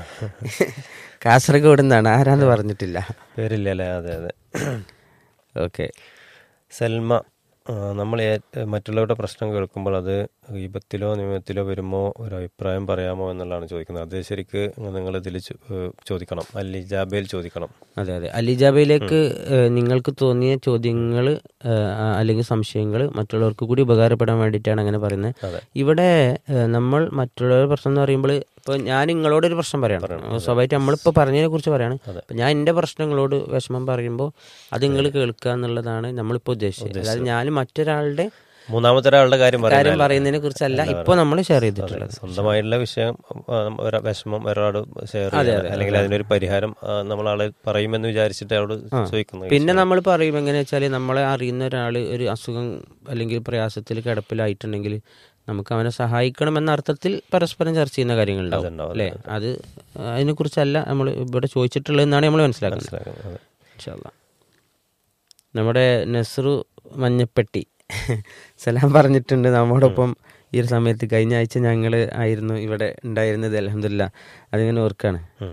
കാസർഗോഡ് നിന്നാണ് ആരാന്ന് പറഞ്ഞിട്ടില്ല പേരില്ല അല്ലേ അതെ അതെ ഓക്കെ സൽമ ആ, നമ്മൾ ഏ- മറ്റുള്ളവരുടെ പ്രശ്നം കേൾക്കുമ്പോൾ അത് വിപത്തിലോ നിയമത്തിലോ വരുമോ ഒരു അഭിപ്രായം പറയാമോ എന്നുള്ളതാണ് ചോദിക്കുന്നത് അത് ശരിക്ക് നിങ്ങൾ ഇതിൽ ചോദിക്കണം അല്ല ഇജാബയിൽ ചോദിക്കണം അതെ അതെ അലിജാബയിലേക്ക് ഏഹ്, നിങ്ങൾക്ക് തോന്നിയ ചോദ്യങ്ങൾ അല്ലെങ്കിൽ സംശയങ്ങൾ മറ്റുള്ളവർക്ക് കൂടി ഉപകാരപ്പെടാൻ വേണ്ടിയിട്ടാണ് അങ്ങനെ പറയുന്നത് അതെ. ഇവിടെ ഏഹ്, നമ്മൾ മറ്റുള്ളവരുടെ പ്രശ്നം എന്ന് പറയുമ്പോൾ ഇപ്പോൾ ഞാൻ നിങ്ങളോടൊരു പ്രശ്നം പറയണം സ്വാഭാവികമായിട്ട് നമ്മളിപ്പോൾ പറഞ്ഞതിനെ കുറിച്ച് പറയാണ് അപ്പം ഞാൻ എൻ്റെ പ്രശ്നങ്ങളോട് വിഷമം പറയുമ്പോൾ അത് നിങ്ങൾ കേൾക്കുക എന്നുള്ളതാണ് നമ്മളിപ്പോൾ ഉദ്ദേശിച്ചത് അതായത് ഞാൻ മറ്റൊരാളുടെ മൂന്നാമത്തെ ഒരാളുടെ കാര്യം കാര്യം പറയുന്നത് പറയുന്നതിനെ കുറിച്ചല്ല ഇപ്പോൾ നമ്മൾ ഷെയർ ചെയ്തിട്ടുള്ളത് സ്വന്തമായിട്ടുള്ള വിഷയം ആ, ഒരു വിഷമം ഒരാളോട് ഷെയർ ചെയ്യണം അല്ലെങ്കിൽ അതിനൊരു പരിഹാരം ആ, നമ്മളാള് പറയുമെന്ന് വിചാരിച്ചിട്ട് അയാളോട് ചോദിക്കുന്നു പിന്നെ നമ്മൾ പറയും എങ്ങനെയാ വെച്ചാൽ നമ്മളെ അറിയുന്ന ഒരാൾ ഒരു അസുഖം അല്ലെങ്കിൽ പ്രയാസത്തിൽ കിടപ്പിലായിട്ടുണ്ടെങ്കിൽ നമുക്ക് അവനെ സഹായിക്കണം എന്ന അർത്ഥത്തിൽ പരസ്പരം ചർച്ച ചെയ്യുന്ന കാര്യങ്ങളുണ്ടാവും അതുണ്ടാവും, അല്ലേ അത് അതിനെക്കുറിച്ചല്ല നമ്മൾ ഇവിടെ ചോദിച്ചിട്ടുള്ളതെന്നാണ് നമ്മൾ മനസ്സിലാക്കുന്നത് മനസ്സിലാക്കുന്നത്. അതെ. ഇൻഷാ അല്ലാ. നമ്മുടെ നെസ്റു മഞ്ഞപ്പെട്ടി സലാം പറഞ്ഞിട്ടുണ്ട് നമ്മോടൊപ്പം ഈ ഒരു സമയത്ത് കഴിഞ്ഞ ആഴ്ച ഞങ്ങൾ ആയിരുന്നു ഇവിടെ ഉണ്ടായിരുന്നത് അലഹമില്ല അതിങ്ങനെ ഓർക്കാണ് ഉം.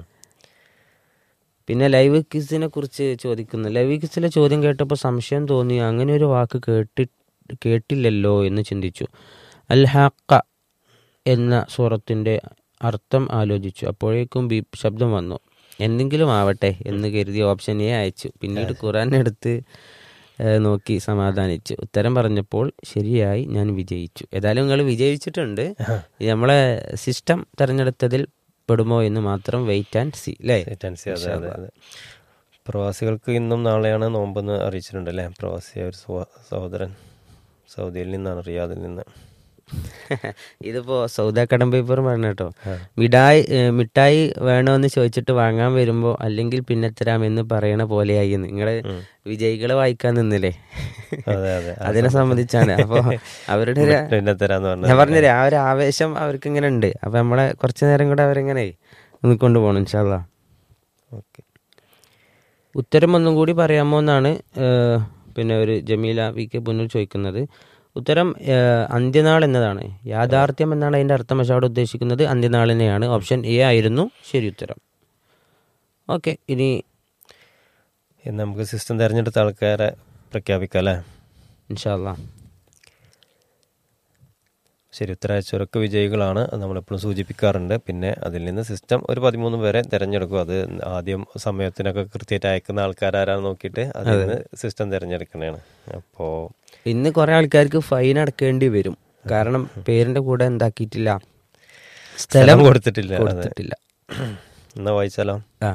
പിന്നെ ലൈവ് ക്വിസിനെ കുറിച്ച് ചോദിക്കുന്നു ലൈവ് ക്വിസിലെ ചോദ്യം കേട്ടപ്പോൾ സംശയം തോന്നി അങ്ങനെ ഒരു വാക്ക് കേട്ടി കേട്ടില്ലല്ലോ എന്ന് ചിന്തിച്ചു അൽ ഹക്ക എന്ന സൂറത്തിൻ്റെ അർത്ഥം ആലോചിച്ചു അപ്പോഴേക്കും ബീപ്പ് ശബ്ദം വന്നു എന്തെങ്കിലും ആവട്ടെ എന്ന് കരുതി ഓപ്ഷൻ എ അയച്ചു പിന്നീട് ഖുറാൻ എടുത്ത് ഏഹ്, നോക്കി സമാധാനിച്ചു ഉത്തരം പറഞ്ഞപ്പോൾ ശരിയായി ഞാൻ വിജയിച്ചു ഏതായാലും നിങ്ങൾ വിജയിച്ചിട്ടുണ്ട് ഈ നമ്മളെ സിസ്റ്റം തിരഞ്ഞെടുത്തതിൽ പെടുമോ എന്ന് മാത്രം വെയിറ്റ് ആൻഡ് സി അല്ലേ ടെൻസി അതെ അതെ അതെ പ്രവാസികൾക്ക് ഇന്നും നാളെയാണ് നോമ്പെന്ന് അറിയിച്ചിട്ടുണ്ട് അല്ലേ പ്രവാസി ഒരു സഹോ- സഹോദരൻ സൗദിയിൽ നിന്നാണ് റിയാദിൽ നിന്ന് ഇതിപ്പോ സൗദ കടം പേപ്പർ പറഞ്ഞ കേട്ടോ മിഠായി ഏ, മിഠായി വേണമെന്ന് ചോദിച്ചിട്ട് വാങ്ങാൻ വരുമ്പോ അല്ലെങ്കിൽ പിന്നെ തരാമെന്ന് പറയണ പോലെയായി നിങ്ങള് വിജയികളെ വായിക്കാൻ നിന്നില്ലേ അതെ അതെ അതിനെ സംബന്ധിച്ചാണ് അപ്പൊ അവരുടെ ഒരു പിന്നെ തരാന്ന് ഞാൻ പറഞ്ഞത് പറഞ്ഞില്ലേ ആ ഒരു ആവേശം അവർക്ക് ഇങ്ങനെ ഉണ്ട് അപ്പൊ നമ്മളെ കുറച്ചു നേരം കൂടെ അവരിങ്ങനെ ഒന്ന് കൊണ്ടുപോകണം ഇൻഷാല്ലാ ഓക്കെ ഉത്തരം ഒന്നും കൂടി പറയാമോ എന്നാണ് ഏഹ്, പിന്നെ ഒരു ജമീല വി കെ പുന്നൂർ ചോദിക്കുന്നത് ഉത്തരം ഏഹ്, അന്ത്യനാൾ എന്നതാണ് യാഥാർത്ഥ്യം എന്നാണ് അതിന്റെ അർത്ഥം പക്ഷെ അവിടെ ഉദ്ദേശിക്കുന്നത് അന്ത്യനാളിനെയാണ് ഓപ്ഷൻ എ ആയിരുന്നു ശരി ഉത്തരം ഓക്കെ ഇനി ഇന്ന് നമുക്ക് സിസ്റ്റം തിരഞ്ഞെടുത്ത ആൾക്കാരെ പ്രഖ്യാപിക്കാം അല്ലേ ഇൻഷാല്ലാ ശരി ഉത്തരാഴ്ചവരൊക്കെ വിജയികളാണ് അത് നമ്മളെപ്പോഴും സൂചിപ്പിക്കാറുണ്ട് പിന്നെ അതിൽ നിന്ന് സിസ്റ്റം ഒരു പതിമൂന്ന് പേരെ തിരഞ്ഞെടുക്കും അത് ആദ്യം സമയത്തിനൊക്കെ കൃത്യമായിട്ട് അയക്കുന്ന ആൾക്കാരാരാന്ന് നോക്കിയിട്ട് അതിൽ നിന്ന് സിസ്റ്റം തിരഞ്ഞെടുക്കണതാണ് അപ്പോൾ ഇന്ന് കുറെ ആൾക്കാർക്ക് ഫൈൻ അടക്കേണ്ടി വരും കാരണം പേരിന്റെ കൂടെ എന്താക്കിയിട്ടില്ല സ്ഥലം കൊടുത്തിട്ടില്ല അതെ കൊടുത്തിട്ടില്ല എന്നാ വായിച്ചാലോ ആ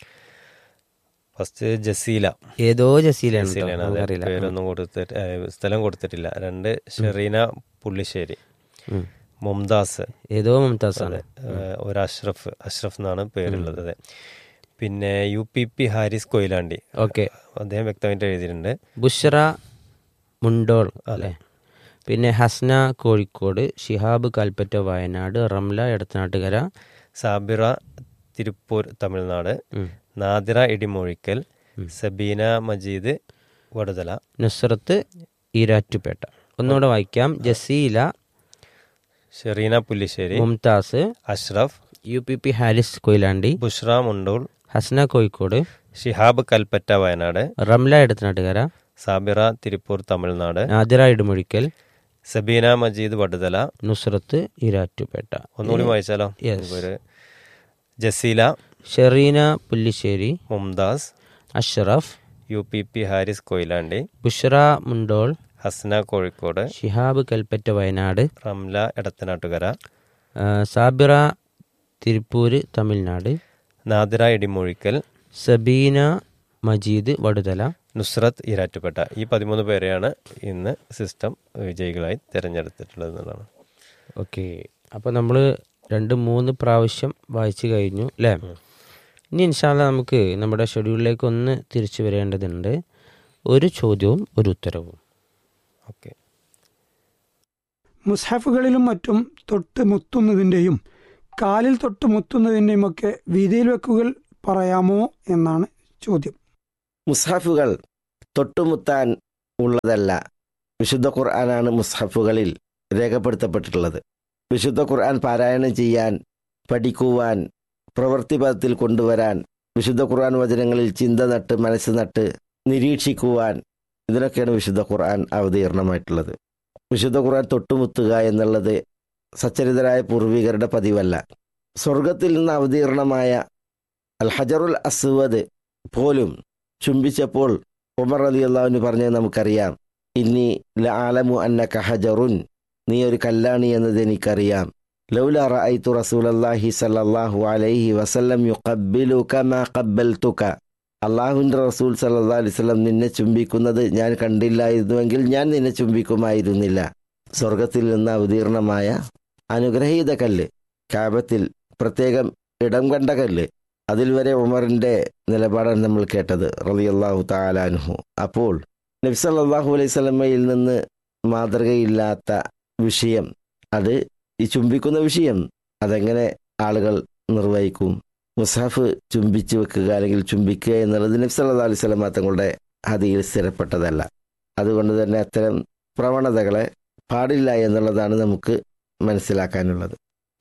ഫസ്റ്റ് ജസീല ഏതോ ജസീലാണ് കേട്ടോ, ജസീലയാണ് അതെ നമുക്കറിയില്ല പേരൊന്നും കൊടുത്തിട്ട് ഏ, സ്ഥലം കൊടുത്തിട്ടില്ല രണ്ട് ഷെറീന പുള്ളിശ്ശേരി ഉം. മുംതാസ് ഏതോ മുംതാസാണ് ഏഹ് ഒരു അഷ്റഫ് അഷ്റഫ് എന്നാണ് പേരുള്ളത് അതെ പിന്നെ U P P Haris Koyilandy okay അദ്ദേഹം വ്യക്തമായിട്ട് എഴുതിയിട്ടുണ്ട് ബുഷ്ര മുണ്ടോൾ അല്ലേ പിന്നെ ഹസ്ന കോഴിക്കോട് ഷിഹാബ് കൽപ്പറ്റ വയനാട് റംല എടത്തനാട്ടുകര സാബിറ തിരുപ്പൂർ തമിഴ്നാട് ഉം. നാദിറ ഇടിമൊഴിക്കൽ സബീന മജീദ് വടുതല നുസ്രത്ത് ഈരാറ്റുപേട്ട ഒന്നുകൂടെ വായിക്കാം Jaseela Shereena Pullissery Mumtaz Ashraf U P P Haris Koyilandy Bushra Mundool Hasna Kozhikode Shihab Kalpetta Wayanad Ramla Edathanattukara Sabira Tiruppur Tamil Nadu Nadira Idumuzhikkal Sabeena Majeed Vaduthala Nusrath Erattupetta ഒന്നുകൂടി വായിച്ചാലോ Yes. ഒരു Jaseela Shereena Pullissery Mumtaz Ashraf U P P Haris Koyilandy Bushra Mundol Hasna Kozhikode Shihab Kalpetta Wayanad Ramla Edathanattukara ആ, സാബിറ തിരുപ്പൂര് തമിഴ്നാട് നാദിറ ഇടിമൊഴിക്കൽ സബീന മജീദ് വടുതല നുസ്രത്ത് ഈരാറ്റുപേട്ട ഈ പതിമൂന്ന് പേരെയാണ് ഇന്ന് സിസ്റ്റം വിജയികളായി തിരഞ്ഞെടുത്തിട്ടുള്ളത് എന്നുള്ളതാണ് ഓക്കെ അപ്പോൾ നമ്മൾ രണ്ട് മൂന്ന് പ്രാവശ്യം വായിച്ചു കഴിഞ്ഞു അല്ലേ ഇനി ഇൻഷാല്ല നമുക്ക് നമ്മുടെ ഷെഡ്യൂളിലേക്ക് ഒന്ന് തിരിച്ചു വരേണ്ടതുണ്ട് ഒരു ചോദ്യവും ഒരു ഉത്തരവും ഓക്കെ മുസ്ഹഫുകളിലും മറ്റും തൊട്ട് മുത്തുന്നതിൻ്റെയും കാലിൽ തൊട്ട് മുത്തുന്നതിൻ്റെയും ഒക്കെ വീതിയിൽ വെക്കുകൾ പറയാമോ എന്നാണ് ചോദ്യം മുസ്ഹഫുകൾ തൊട്ടുമുത്താൻ ഉള്ളതല്ല വിശുദ്ധ ഖുർആനാണ് മുസ്ഹഫുകളിൽ രേഖപ്പെടുത്തപ്പെട്ടിട്ടുള്ളത് വിശുദ്ധ ഖുർആൻ പാരായണം ചെയ്യാൻ പഠിക്കുവാൻ പ്രവൃത്തിപഥത്തിൽ കൊണ്ടുവരാൻ വിശുദ്ധ ഖുർആൻ വചനങ്ങളിൽ ചിന്ത നട്ട് മനസ്സ് നട്ട് നിരീക്ഷിക്കുവാൻ ഇതിനൊക്കെയാണ് വിശുദ്ധ ഖുർആൻ അവതീർണമായിട്ടുള്ളത് വിശുദ്ധ ഖുർആൻ തൊട്ടുമുത്തുക എന്നുള്ളത് സച്ചരിതരായ പൂർവികരുടെ പതിവല്ല സ്വർഗത്തിൽ നിന്ന് അവതീർണമായ അൽ ഹജറുൽ അസ്വദ് പോലും ചുംബിച്ചപ്പോൾ ഉമർ അലി അള്ളാഹുവിന് പറഞ്ഞത് നമുക്കറിയാം ഇന്നി ആലമു അന്ന കഹജറുൻ നീ ഒരു കല്ലാണി എന്നത് എനിക്കറിയാം ലൗല റഅയ്തു റസൂലല്ലാഹി സല്ലല്ലാഹു അലൈഹി വസല്ലം യുഖബ്ബിലു കമാ ഖബ്ബൽതുക അള്ളാഹുവിൻ്റെ റസൂൽ സല്ലല്ലാഹു അലൈഹി വസല്ലം നിന്നെ ചുംബിക്കുന്നത് ഞാൻ കണ്ടില്ലായിരുന്നുവെങ്കിൽ ഞാൻ നിന്നെ ചുംബിക്കുമായിരുന്നില്ല സ്വർഗത്തിൽ നിന്ന് അവതീർണമായ അനുഗ്രഹീത കല്ല് കാബത്തിൽ പ്രത്യേകം ഇടം കണ്ട കല്ല് അതിൽ വരെ ഉമറിന്റെ നിലപാടാണ് നമ്മൾ കേട്ടത് റളിയല്ലാഹു താലാൻഹു അപ്പോൾ നബ്സല്ലാഹു അലൈഹി സ്വലമയിൽ നിന്ന് മാതൃകയില്ലാത്ത വിഷയം അത് ഈ ചുംബിക്കുന്ന വിഷയം അതെങ്ങനെ ആളുകൾ നിർവഹിക്കും മുസാഫ് ചുംബിച്ചു വെക്കുക അല്ലെങ്കിൽ ചുംബിക്കുക എന്നുള്ളത് നബ്സല്ലാ അലൈഹി സ്വലമ തങ്ങളുടെ ഹതിയിൽ സ്ഥിരപ്പെട്ടതല്ല അതുകൊണ്ട് തന്നെ അത്തരം പ്രവണതകളെ പാടില്ല എന്നുള്ളതാണ് നമുക്ക് മനസ്സിലാക്കാനുള്ളത്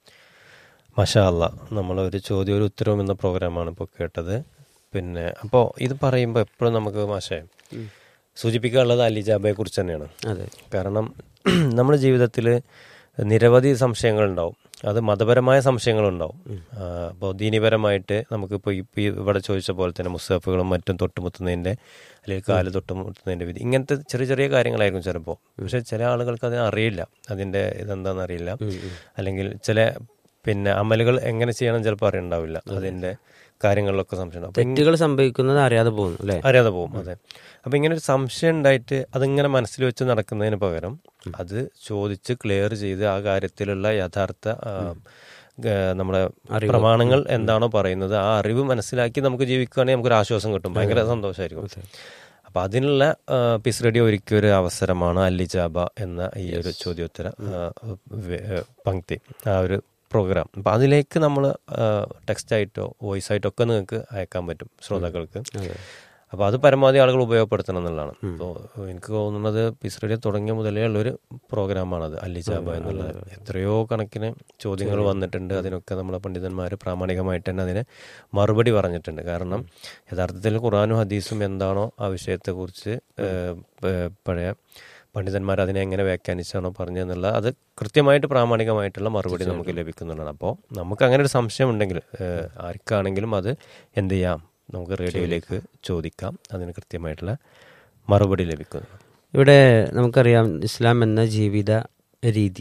മഷാ അല്ല നമ്മൾ ഒരു ചോദ്യം ഒരു ഉത്തരവും എന്ന പ്രോഗ്രാമാണ് ഇപ്പോൾ കേട്ടത് പിന്നെ അപ്പോൾ ഇത് പറയുമ്പോൾ എപ്പോഴും നമുക്ക് മാഷേ സൂചിപ്പിക്കാനുള്ളത് അലിജാബയെ കുറിച്ച് തന്നെയാണ് അതെ കാരണം നമ്മുടെ ജീവിതത്തിൽ നിരവധി സംശയങ്ങളുണ്ടാവും അത് മതപരമായ സംശയങ്ങളുണ്ടാവും അപ്പോൾ ദീനിപരമായിട്ട് നമുക്കിപ്പോൾ ഇപ്പോൾ ഇവിടെ ചോദിച്ച പോലെ തന്നെ മുസ്തഫുകളും മറ്റും തൊട്ടുമുത്തുന്നതിൻ്റെ അല്ലെങ്കിൽ കാല് തൊട്ടുമുത്തുന്നതിൻ്റെ വിധി ഇങ്ങനത്തെ ചെറിയ ചെറിയ കാര്യങ്ങളായിരിക്കും ചിലപ്പോൾ പക്ഷെ ചില ആളുകൾക്ക് അത് അറിയില്ല അതിൻ്റെ ഇതെന്താണെന്ന് അറിയില്ല അല്ലെങ്കിൽ ചില പിന്നെ അമലുകൾ എങ്ങനെ ചെയ്യണം ചിലപ്പോൾ അറിയണ്ടാവില്ല അതിൻ്റെ കാര്യങ്ങളിലൊക്കെ സംശയം ഉണ്ടാവും. അപ്പൊ ഇങ്ങ- തെറ്റുകൾ സംഭവിക്കുന്നത് അറിയാതെ പോകുന്നു അല്ലേ അറിയാതെ പോകും അതെ അപ്പൊ ഇങ്ങനെ ഒരു സംശയം ഉണ്ടായിട്ട് അതിങ്ങനെ മനസ്സിൽ വെച്ച് നടക്കുന്നതിന് പകരം അത് ചോദിച്ച് ക്ലിയർ ചെയ്ത് ആ കാര്യത്തിലുള്ള യഥാർത്ഥ ആ, ഗ- നമ്മുടെ പ്രമാണങ്ങൾ എന്താണോ പറയുന്നത് ആ അറിവ് മനസ്സിലാക്കി നമുക്ക് ജീവിക്കുകയാണെങ്കിൽ നമുക്കൊരു ആശ്വാസം കിട്ടും ഭയങ്കര സന്തോഷമായിരിക്കും അപ്പൊ അതിനുള്ള ആ, പിസ് റേഡിയോ ഒരുക്കിയ ഒരു അവസരമാണ് അല്ലിജാബ എന്ന ഈ ഒരു ചോദ്യോത്തര ആ, വെ- ആ, പങ്ക്തി ആ ഒരു പ്രോഗ്രാം അപ്പൊ അതിലേക്ക് നമ്മൾ ടെക്സ്റ്റ് ആയിട്ടോ വോയിസ് ആയിട്ടോ ഒക്കെ നിങ്ങൾക്ക് അയക്കാൻ പറ്റും ശ്രോതാക്കൾക്ക് അപ്പോൾ അത് പരമാവധി ആളുകൾ ഉപയോഗപ്പെടുത്തണം എന്നുള്ളതാണ് അപ്പോൾ എനിക്ക് തോന്നുന്നത് പിസ് റേഡിയോ തുടങ്ങിയ മുതലേ ഉള്ളൊരു പ്രോഗ്രാമാണത് അല്ലിജാബ എന്നുള്ളത് എത്രയോ കണക്കിന് ചോദ്യങ്ങൾ വന്നിട്ടുണ്ട് അതിനൊക്കെ നമ്മളെ പണ്ഡിതന്മാർ പ്രാമാണികമായിട്ട് തന്നെ അതിന് മറുപടി പറഞ്ഞിട്ടുണ്ട് കാരണം യഥാർത്ഥത്തിൽ ഖുറാനും ഹദീസും എന്താണോ ആ വിഷയത്തെക്കുറിച്ച് ഏഹ്, പ- പഴയ പണ്ഡിതന്മാർ അതിനെ എങ്ങനെ വ്യാഖ്യാനിച്ചാണോ പറഞ്ഞതെന്നുള്ള അത് കൃത്യമായിട്ട് പ്രാമാണികമായിട്ടുള്ള മറുപടി നമുക്ക് ലഭിക്കുന്നുള്ളതാണ് അപ്പോൾ നമുക്ക് അങ്ങനെ ഒരു സംശയം ഉണ്ടെങ്കിൽ ഏഹ്, ആർക്കാണെങ്കിലും അത് എന്ത് ചെയ്യാം നമുക്ക് റേഡിയോയിലേക്ക് ചോദിക്കാം അതിന് കൃത്യമായിട്ടുള്ള മറുപടി ലഭിക്കുന്നു ഇവിടെ നമുക്കറിയാം ഇസ്ലാം എന്ന ജീവിത രീതി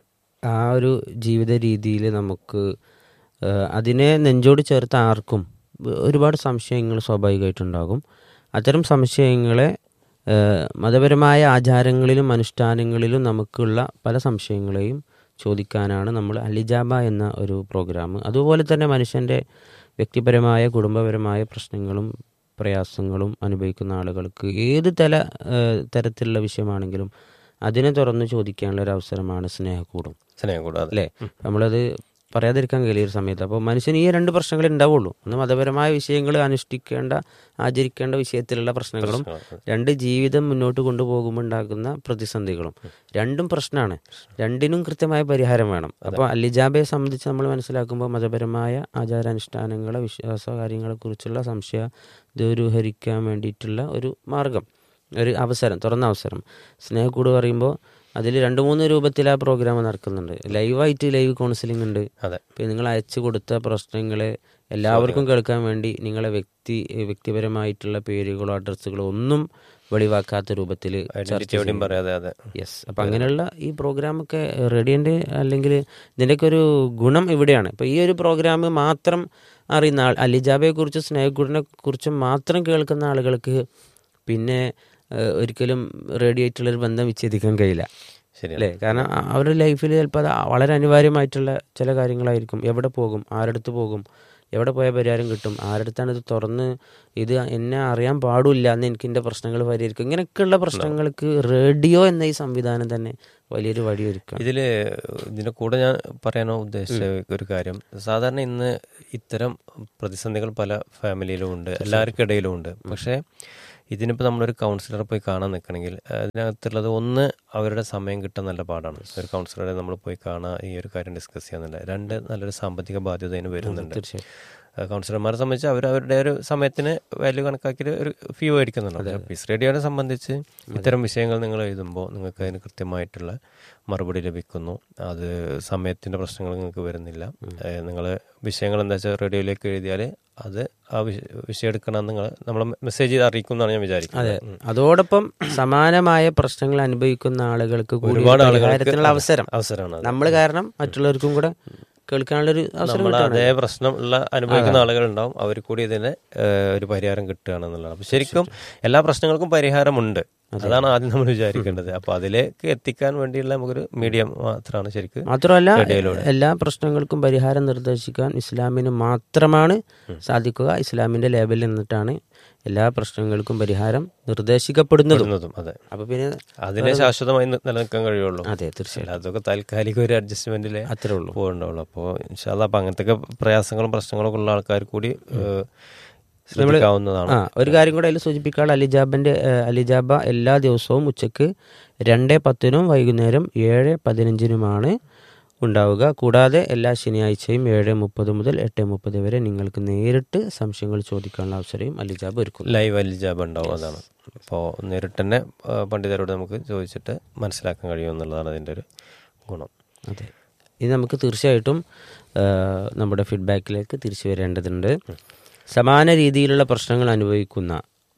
ആ ഒരു ജീവിത രീതിയിൽ നമുക്ക് ആ, അതിനെ നെഞ്ചോട് ചേർത്ത് ആർക്കും ഒരുപാട് സംശയങ്ങൾ സ്വാഭാവികമായിട്ടുണ്ടാകും അത്തരം സംശയങ്ങളെ ആ, മതപരമായ ആചാരങ്ങളിലും അനുഷ്ഠാനങ്ങളിലും നമുക്കുള്ള പല സംശയങ്ങളെയും ചോദിക്കാനാണ് നമ്മൾ അലിജാബ എന്ന ഒരു പ്രോഗ്രാം അതുപോലെ തന്നെ മനുഷ്യൻ്റെ വ്യക്തിപരമായ കുടുംബപരമായ പ്രശ്നങ്ങളും പ്രയാസങ്ങളും അനുഭവിക്കുന്ന ആളുകൾക്ക് ഏത് തല ഏഹ് തരത്തിലുള്ള വിഷയമാണെങ്കിലും അതിനെ തുറന്ന് ചോദിക്കാനുള്ള ഒരു അവസരമാണ് സ്നേഹക്കൂടും സ്നേഹം കൂടാതെ അല്ലേ നമ്മളത് പറയാതിരിക്കാൻ കഴിയും ഈ ഒരു സമയത്ത് അപ്പോൾ മനുഷ്യന് ഈ രണ്ട് പ്രശ്നങ്ങളേ ഉണ്ടാവുള്ളൂ ഒന്ന് മതപരമായ വിഷയങ്ങൾ അനുഷ്ഠിക്കേണ്ട ആചരിക്കേണ്ട വിഷയത്തിലുള്ള പ്രശ്നങ്ങളും രണ്ട് ജീവിതം മുന്നോട്ട് കൊണ്ടുപോകുമ്പോൾ ഉണ്ടാകുന്ന പ്രതിസന്ധികളും രണ്ടും പ്രശ്നമാണ് രണ്ടിനും കൃത്യമായ പരിഹാരം വേണം അപ്പോൾ അല്ലിജാബയെ സംബന്ധിച്ച് നമ്മൾ മനസ്സിലാക്കുമ്പോൾ മതപരമായ ആചാരാനുഷ്ഠാനങ്ങളെ വിശ്വാസ കാര്യങ്ങളെക്കുറിച്ചുള്ള സംശയ ദൂരീകരിക്കാൻ വേണ്ടിയിട്ടുള്ള ഒരു മാർഗം ഒരു അവസരം തുറന്ന അവസരം സ്നേഹക്കൂട് പറയുമ്പോൾ അതിൽ രണ്ട് മൂന്ന് രൂപത്തിൽ ആ പ്രോഗ്രാം നടക്കുന്നുണ്ട് ലൈവായിട്ട് ലൈവ് കൗൺസിലിംഗ് ഉണ്ട് അതെ ഇപ്പം നിങ്ങൾ അയച്ചു കൊടുത്ത പ്രശ്നങ്ങളെ എല്ലാവർക്കും കേൾക്കാൻ വേണ്ടി നിങ്ങളെ വ്യക്തി വ്യക്തിപരമായിട്ടുള്ള പേരുകളോ അഡ്രസ്സുകളോ ഒന്നും വെളിവാക്കാത്ത രൂപത്തിൽ ഐഡന്റിറ്റി എവിടെയും പറയാതെ അതെ യെസ് അപ്പം അങ്ങനെയുള്ള ഈ പ്രോഗ്രാമൊക്കെ റേഡിയോൻ്റെ അല്ലെങ്കിൽ ഇതിൻ്റെയൊക്കെ ഒരു ഗുണം ഇവിടെയാണ് ഇപ്പോൾ ഈ ഒരു പ്രോഗ്രാം മാത്രം അറിയുന്ന ആൾ അലിജാബയെ കുറിച്ച് സ്നേഹഗുഡിനെ കുറിച്ച് മാത്രം കേൾക്കുന്ന ആളുകൾക്ക് പിന്നെ ഏഹ്, ഒരിക്കലും റേഡിയോ ആയിട്ടുള്ളൊരു ബന്ധം വിച്ഛേദിക്കാൻ കഴിയില്ല ശരിയാണ് അല്ലേ കാരണം അ- അവരുടെ ലൈഫിൽ ചിലപ്പോൾ അത് വളരെ അനിവാര്യമായിട്ടുള്ള ചില കാര്യങ്ങളായിരിക്കും എവിടെ പോകും ആരടുത്ത് പോകും എവിടെ പോയാൽ പരിഹാരം കിട്ടും ആരടുത്താണ് ഇത് തുറന്ന് ഇത് എന്നെ അറിയാൻ പാടില്ല എന്ന് എനിക്ക് എൻ്റെ പ്രശ്നങ്ങൾ പരിഹരിക്കും ഇങ്ങനെയൊക്കെയുള്ള പ്രശ്നങ്ങൾക്ക് റേഡിയോ എന്ന ഈ സംവിധാനം തന്നെ വലിയൊരു വഴിയൊരുക്കാം ഇതില് ഇതിന്റെ കൂടെ ഞാൻ പറയാനോ ഉദ്ദേശിച്ച ഒരു കാര്യം സാധാരണ ഇന്ന് ഇത്തരം പ്രതിസന്ധികൾ പല ഫാമിലിയിലും ഉണ്ട് എല്ലാവർക്കും ഇടയിലും ഉണ്ട് പക്ഷേ ഇതിനിപ്പോൾ നമ്മളൊരു കൗൺസിലറെ പോയി കാണാൻ നിൽക്കണമെങ്കിൽ അതിനകത്തുള്ളത് ഒന്ന് അവരുടെ സമയം കിട്ടാൻ നല്ല പാടാണ് ഒരു കൗൺസിലറെ നമ്മൾ പോയി കാണാൻ ഈ ഒരു കാര്യം ഡിസ്കസ് ചെയ്യാന്നില്ല രണ്ട് നല്ലൊരു സാമ്പത്തിക ബാധ്യത അതിന് വരുന്നുണ്ട് തീർച്ചയായും. ആ, കൗൺസിലർമാരെ സംബന്ധിച്ച് അവർ അവരുടെ ഒരു സമയത്തിന് വാല്യൂ കണക്കാക്കി ഒരു ഫീ മേടിക്കുന്നുണ്ട് പക്ഷേ പീസ് റേഡിയോനെ സംബന്ധിച്ച് ഇത്തരം വിഷയങ്ങൾ നിങ്ങൾ എഴുതുമ്പോൾ നിങ്ങൾക്ക് അതിന് കൃത്യമായിട്ടുള്ള മറുപടി ലഭിക്കുന്നു അത് സമയത്തിന്റെ പ്രശ്നങ്ങൾ നിങ്ങൾക്ക് വരുന്നില്ല നിങ്ങൾ വിഷയങ്ങൾ എന്താ വെച്ചാൽ റേഡിയോയിലേക്ക് എഴുതിയാൽ അത് ആ വിഷ- വിഷയം എടുക്കണം നിങ്ങൾ നമ്മളെ മെസ്സേജ് ചെയ്ത് അറിയിക്കും എന്നാണ് ഞാൻ വിചാരിക്കുന്നത് ഉം. അതോടൊപ്പം സമാനമായ പ്രശ്നങ്ങൾ അനുഭവിക്കുന്ന ആളുകൾക്ക് കൂടി ഒരുപാട് ആളുകൾക്ക് പരിഹാരത്തിനുള്ള അവസരം അവസരമാണ് അത്. നമ്മൾ കാരണം മറ്റുള്ളവർക്കും കൂടെ കേൾക്കാനുള്ള ഒരു അവസരം നമ്മൾ കിട്ടുകയാണ് അതേ പ്രശ്നം ഉള്ള അനുഭവിക്കുന്ന ആളുകൾ ഉണ്ടാവും അവർ കൂടി ഇതിന് ഏഹ്, ഒരു പരിഹാരം കിട്ടുകയാണെന്നുള്ളതാണ് അപ്പൊ ശരിക്കും എല്ലാ പ്രശ്നങ്ങൾക്കും പരിഹാരമുണ്ട് അതാണ് ആദ്യം നമ്മൾ വിചാരിക്കേണ്ടത് അപ്പൊ അതിലേക്ക് എത്തിക്കാൻ വേണ്ടിയുള്ള നമുക്കൊരു മീഡിയം മാത്രമാണ് ശരിക്കും മാത്രമല്ല റേഡിയോയിലൂടെ. എല്ലാ പ്രശ്നങ്ങൾക്കും പരിഹാരം നിർദ്ദേശിക്കാൻ ഇസ്ലാമിന് മാത്രമാണ് സാധിക്കുക ഇസ്ലാമിന്റെ ലേബലിൽ നിന്നിട്ടാണ് എല്ലാ പ്രശ്നങ്ങൾക്കും പരിഹാരം നിർദ്ദേശിക്കപ്പെടുന്നതും ഇടുന്നതും അതെ അപ്പൊ പിന്നെ അതിനെ ശാശ്വതമായി നി- നിലനിൽക്കാൻ കഴിയുള്ളൂ അതെ തീർച്ചയായും അല്ലാതൊക്കെ താൽക്കാലിക ഒരു അഡ്ജസ്റ്റ്മെന്റിലെ അത്രേ ഉള്ളൂ പോകണ്ടാവുള്ളൂ അപ്പോൾ ഇൻഷാല്ല അപ്പൊ അങ്ങനത്തെ പ്രയാസങ്ങളും പ്രശ്നങ്ങളൊക്കെ ഉള്ള ആൾക്കാർ കൂടി ഏഹ്, ശ്രദ്ധിക്കാവുന്നതാണ് ആ ഒരു കാര്യം കൂടെ അതിൽ സൂചിപ്പിക്കാനുള്ള അലിജാബിന്റെ ഏഹ്, അലിജാബ എല്ലാ ദിവസവും ഉച്ചക്ക് രണ്ട് പത്തിനും വൈകുന്നേരം ഏഴ് പതിനഞ്ചിനുമാണ് ഉണ്ടാവുക കൂടാതെ എല്ലാ ശനിയാഴ്ചയും ഏഴ് മുപ്പത് മുതൽ എട്ട് മുപ്പത് വരെ നിങ്ങൾക്ക് നേരിട്ട് സംശയങ്ങൾ ചോദിക്കാനുള്ള അവസരവും അലിജാബ് ഒരുക്കുന്നു ലൈവ് അലിജാബ് ഉണ്ടാവും അതാണ് അപ്പോൾ നേരിട്ട് തന്നെ ആ, പണ്ഡിതരോട് നമുക്ക് ചോദിച്ചിട്ട് മനസ്സിലാക്കാൻ കഴിയും എന്നുള്ളതാണ് അതിൻ്റെ ഒരു ഗുണം അതെ ഇത് നമുക്ക് തീർച്ചയായിട്ടും ആ, നമ്മുടെ ഫീഡ്ബാക്കിലേക്ക് തിരിച്ചു വരേണ്ടതുണ്ട് സമാന രീതിയിലുള്ള പ്രശ്നങ്ങൾ അനുഭവിക്കുന്ന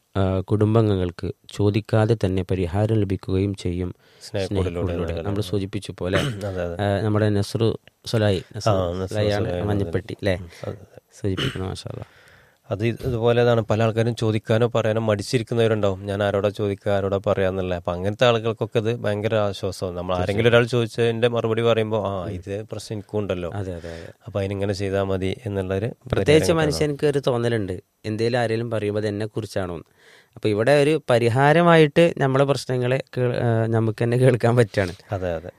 ആ, കുടുംബാംഗങ്ങൾക്ക് ചോദിക്കാതെ തന്നെ പരിഹാരം ലഭിക്കുകയും ചെയ്യും സ്നേഹക്കൂടിലൂടെ സ്നേഹക്കൂടിലൂടെ നമ്മൾ സൂചിപ്പിച്ചു പോലെ അതെ അതെ ആ, നമ്മുടെ നെസ്രു സൊലായി നെസ്രു ആ, നെസ്രു സൊലായിയാണ് സൊലായി മഞ്ഞപ്പെട്ടി അല്ലേ അതെ, അതെ. സൂചിപ്പിക്കണം മാഷാല്ല അത് ഇത് ഇതുപോലെതാണ് പല ആൾക്കാരും ചോദിക്കാനോ പറയാനോ മടിച്ചിരിക്കുന്നവരുണ്ടാവും ഞാൻ ആരോടാ ചോദിക്കുക ആരോടാ പറയാന്നുള്ളത് അപ്പൊ അങ്ങനത്തെ ആളുകൾക്കൊക്കെ ഇത് ഭയങ്കര ആശ്വാസവും നമ്മൾ ആരെങ്കിലും ഒരാൾ ചോദിച്ചതിന്റെ മറുപടി പറയുമ്പോൾ ആ ഇത് പ്രശ്നം എനിക്കും ഉണ്ടല്ലോ അതെ അതെ അതെ അപ്പൊ അതിനിങ്ങനെ ചെയ്താൽ മതി എന്നുള്ളൊരു പ്രത്യേകിച്ച് മനുഷ്യർക്ക് ഒരു തോന്നലുണ്ട് എന്തേലും ആരെങ്കിലും പറയുമ്പോൾ അത് എന്നെ കുറിച്ചാണോ എന്ന് അപ്പൊ ഇവിടെ ഒരു പരിഹാരമായിട്ട് നമ്മളെ പ്രശ്നങ്ങളെ കേൾ- ആ, നമുക്ക് തന്നെ കേൾക്കാൻ പറ്റാണ് അതെ അതെ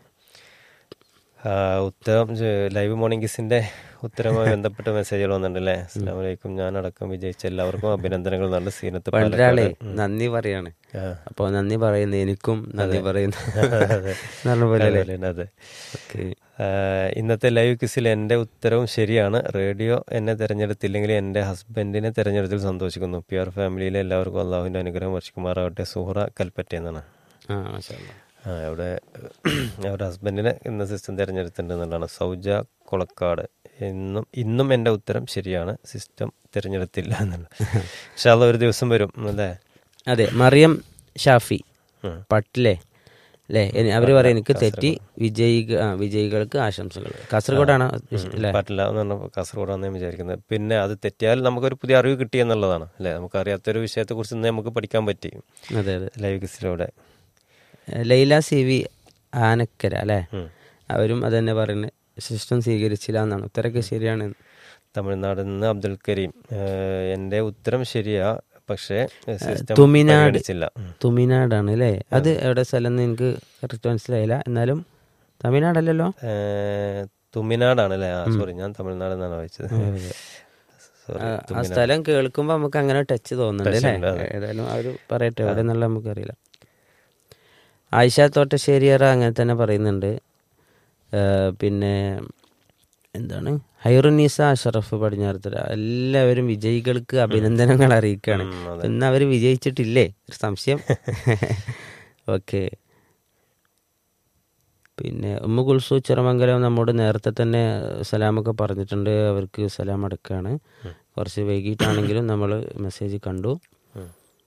ആ, ഉത്തരം ചെ- ലൈവ് മോർണിംഗ് കിസിന്റെ ഉത്തരവുമായി ബന്ധപ്പെട്ട മെസ്സേജുകൾ വന്നിട്ടുണ്ടല്ലേ അസ്സാം വലൈക്കും ഞാൻ അടക്കം വിജയിച്ച എല്ലാവർക്കും അഭിനന്ദനങ്ങൾ നല്ല സീനത്ത് പണ്ടൊരാളെ പാലക്കാട്. നന്ദി പറയാണ് ആ. അപ്പോൾ നന്ദി പറയുന്ന എനിക്കും നന്ദി പറയുന്നു അതെ. നല്ല പോലെ അല്ലേ? അതുപോലെ തന്നെ അതെ ഓക്കെ ആ, ഇന്നത്തെ ലൈവ് കിസിൽ എൻ്റെ ഉത്തരവും ശരിയാണ് റേഡിയോ എന്നെ തിരഞ്ഞെടുത്തില്ലെങ്കിൽ എൻ്റെ ഹസ്ബൻഡിനെ തിരഞ്ഞെടുത്തിൽ സന്തോഷിക്കുന്നു പി ആർ ഫാമിലിയിലെ എല്ലാവർക്കും അള്ളാഹുവിൻ്റെ അനുഗ്രഹം വർഷിക്കുമാറാവട്ടെ സുഹറ കൽപ്പറ്റ എന്നാണ് ആ മാഷാ അല്ലാ. ആ അവിടെ അവരുടെ ഹസ്ബൻഡിനെ ഇന്ന് സിസ്റ്റം തിരഞ്ഞെടുത്തിട്ടുണ്ട് എന്നുള്ളതാണ് സൗജ കൊളക്കാട് ഇന്നും ഇന്നും എൻ്റെ ഉത്തരം ശരിയാണ് സിസ്റ്റം തിരഞ്ഞെടുത്തില്ല എന്നുള്ള പക്ഷെ അത് ഒരു ദിവസം വരും അല്ലേ അതെ മറിയം ഷാഫി ഉം. പട്ടിലെ അല്ലേ എനി- അവര് പറയും എനിക്ക് തെറ്റി വിജയിക ആ, വിജയികൾക്ക് ആശംസകൾ കാസർഗോഡാണ് അല്ലേ പറ്റില്ല എന്ന് പറഞ്ഞാൽ കാസർഗോഡാണ് ഞാൻ വിചാരിക്കുന്നത് പിന്നെ അത് തെറ്റിയാൽ നമുക്കൊരു പുതിയ അറിവ് കിട്ടി എന്നുള്ളതാണ് അല്ലേ നമുക്ക് അറിയാത്തൊരു വിഷയത്തെക്കുറിച്ച് ഇന്ന് നമുക്ക് പഠിക്കാൻ പറ്റി അതെ അതെ ലൈവ് കിസിലൂടെ ലൈല സി വി ആനക്കര അല്ലേ ഉം. അവരും അത് തന്നെ പറയുന്നത് സിസ്റ്റം സ്വീകരിച്ചില്ല എന്നാണ് ഉത്തരമൊക്കെ ശരിയാണ് തമിഴ്നാട് നിന്ന് അബ്ദുൽ കരീം ഏഹ്, എൻ്റെ ഉത്തരം ശരിയാ പക്ഷേ സിസ്റ്റം തുമിനാട് പരിഗണിച്ചില്ല ഉം. തുമിനാടാണ് അല്ലേ അത് എവിടെ സ്ഥലം എന്ന് എനിക്ക് കറക്റ്റ് മനസ്സിലായില്ല എന്നാലും തമിഴ്നാടല്ലല്ലോ ഏഹ്, തുമിനാടാണ് അല്ലേ ആ സോറി ഞാൻ തമിഴ്നാട് എന്നാണ് വായിച്ചത് സോറി ആ- ആ സ്ഥലം കേൾക്കുമ്പോൾ നമുക്ക് അങ്ങനെ ടച്ച് തോന്നുന്നുണ്ട് Touch അല്ലേ ഉണ്ട്, അതെ. ഏതായാലും അവർ പറയട്ടെ എവിടെ എന്നുള്ള നമുക്കറിയില്ല ആയിഷ തോട്ടശ്ശേരിയറ അങ്ങനെ തന്നെ പറയുന്നുണ്ട് ആ, പിന്നെ എന്താണ് ഹൈറുനീസ അഷറഫ് പടിഞ്ഞാറത്തര എല്ലാവരും വിജയികൾക്ക് അഭിനന്ദനങ്ങൾ അറിയിക്കുകയാണ് ഉം, അതെ. ഇന്ന് അവർ വിജയിച്ചിട്ടില്ലേ ഒരു സംശയം ഓക്കെ പിന്നെ ഉമ്മ കുൽസു ചിറമംഗലം നമ്മോട് നേരത്തെ തന്നെ സലാമൊക്കെ പറഞ്ഞിട്ടുണ്ട് അവർക്ക് സലാം അടക്കാണ് കുറച്ച് വൈകിട്ടാണെങ്കിലും നമ്മൾ മെസ്സേജ് കണ്ടു ഉം.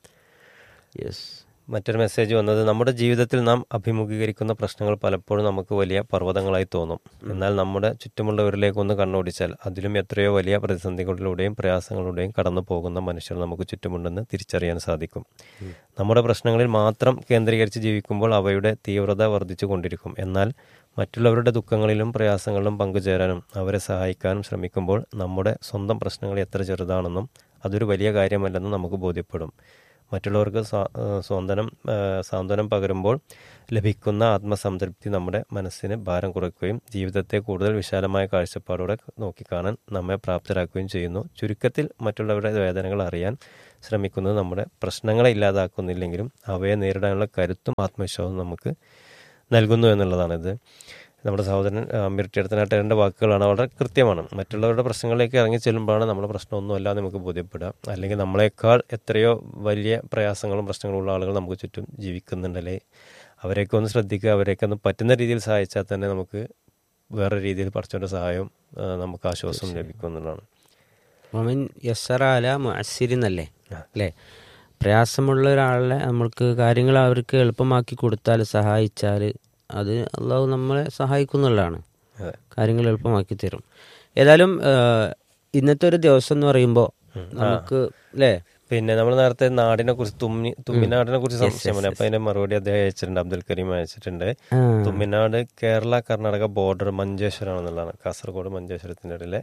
യെസ് മറ്റൊരു മെസ്സേജ് വന്നത് നമ്മുടെ ജീവിതത്തിൽ നാം അഭിമുഖീകരിക്കുന്ന പ്രശ്നങ്ങൾ പലപ്പോഴും നമുക്ക് വലിയ പർവ്വതങ്ങളായി തോന്നും എന്നാൽ നമ്മുടെ ചുറ്റുമുള്ളവരിലേക്ക് ഒന്ന് കണ്ണോടിച്ചാൽ അതിലും എത്രയോ വലിയ പ്രതിസന്ധികളിലൂടെയും പ്രയാസങ്ങളിലൂടെയും കടന്നു പോകുന്ന മനുഷ്യർ നമുക്ക് ചുറ്റുമുണ്ടെന്ന് തിരിച്ചറിയാൻ സാധിക്കും നമ്മുടെ പ്രശ്നങ്ങളിൽ മാത്രം കേന്ദ്രീകരിച്ച് ജീവിക്കുമ്പോൾ അവയുടെ തീവ്രത വർദ്ധിച്ചു കൊണ്ടിരിക്കും എന്നാൽ മറ്റുള്ളവരുടെ ദുഃഖങ്ങളിലും പ്രയാസങ്ങളിലും പങ്കുചേരാനും അവരെ സഹായിക്കാനും ശ്രമിക്കുമ്പോൾ നമ്മുടെ സ്വന്തം പ്രശ്നങ്ങൾ എത്ര ചെറുതാണെന്നും അതൊരു വലിയ കാര്യമല്ലെന്നും നമുക്ക് ബോധ്യപ്പെടും മറ്റുള്ളവർക്ക് സ്വാ- ഏഹ് സ്വാന്തനം ഏഹ് സാന്ത്വനം പകരുമ്പോൾ ലഭിക്കുന്ന ആത്മസംതൃപ്തി നമ്മുടെ മനസ്സിന് ഭാരം കുറയ്ക്കുകയും ജീവിതത്തെ കൂടുതൽ വിശാലമായ കാഴ്ചപ്പാടോടെ നോക്കിക്കാണാൻ നമ്മെ പ്രാപ്തരാക്കുകയും ചെയ്യുന്നു ചുരുക്കത്തിൽ മറ്റുള്ളവരുടെ വേദനകൾ അറിയാൻ ശ്രമിക്കുന്നത് നമ്മുടെ പ്രശ്നങ്ങളെ ഇല്ലാതാക്കുന്നില്ലെങ്കിലും അവയെ നേരിടാനുള്ള കരുത്തും ആത്മവിശ്വാസവും നമുക്ക് നൽകുന്നു എന്നുള്ളതാണിത് നമ്മുടെ സഹോദരൻ അമ്മിരട്ടിയടുത്തനാട്ടേൻ്റെ വാക്കുകളാണ് വളരെ കൃത്യമാണ് മറ്റുള്ളവരുടെ പ്രശ്നങ്ങളിലേക്ക് ഇറങ്ങി ചെല്ലുമ്പോഴാണ് നമ്മുടെ പ്രശ്നമൊന്നുമല്ല എന്ന് നമുക്ക് ബോധ്യപ്പെടുക അല്ലെങ്കിൽ നമ്മളെക്കാൾ എത്രയോ വലിയ പ്രയാസങ്ങളും പ്രശ്നങ്ങളും ഉള്ള ആളുകൾ നമുക്ക് ചുറ്റും ജീവിക്കുന്നുണ്ടല്ലേ അവരെയൊക്കെ ഒന്ന് ശ്രദ്ധിക്കുക അവരെയൊക്കെ ഒന്ന് പറ്റുന്ന രീതിയിൽ സഹായിച്ചാൽ തന്നെ നമുക്ക് വേറെ രീതിയിൽ പഠിച്ചവൻ്റെ സഹായം ആ, നമുക്ക് ആശ്വാസം ലഭിക്കും എന്നുള്ളതാണ് മൊമൻ യസറാല മുഅസ്സിരിന്നല്ലേ അല്ലേ പ്രയാസമുള്ള ഒരാളെ നമ്മൾക്ക് കാര്യങ്ങൾ അവർക്ക് എളുപ്പമാക്കി കൊടുത്താൽ സഹായിച്ചാൽ അത് അള്ളാഹു നമ്മളെ സഹായിക്കുന്നുള്ളതാണ് അതെ കാര്യങ്ങൾ എളുപ്പമാക്കി തരും ഏതായാലും ആ, ഇന്നത്തെ ഒരു ദിവസം എന്ന് പറയുമ്പോൾ നമുക്ക് അല്ലേ പിന്നെ നമ്മൾ നേരത്തെ നാടിനെ കുറിച്ച് തുമ്മി തുമ്മിനാടിനെ കുറിച്ച് സംശയം പറഞ്ഞു അപ്പൊ അതിന്റെ മറുപടി അദ്ദേഹം അയച്ചിട്ടുണ്ട് അബ്ദുൽ കരീം അയച്ചിട്ടുണ്ട് ആ, തുമ്മിനാട് കേരള കർണാടക ബോർഡർ മഞ്ചേശ്വരമാണെന്നുള്ളതാണ് കാസർഗോഡ് മഞ്ചേശ്വരത്തിന്റെ ഇടയിലെ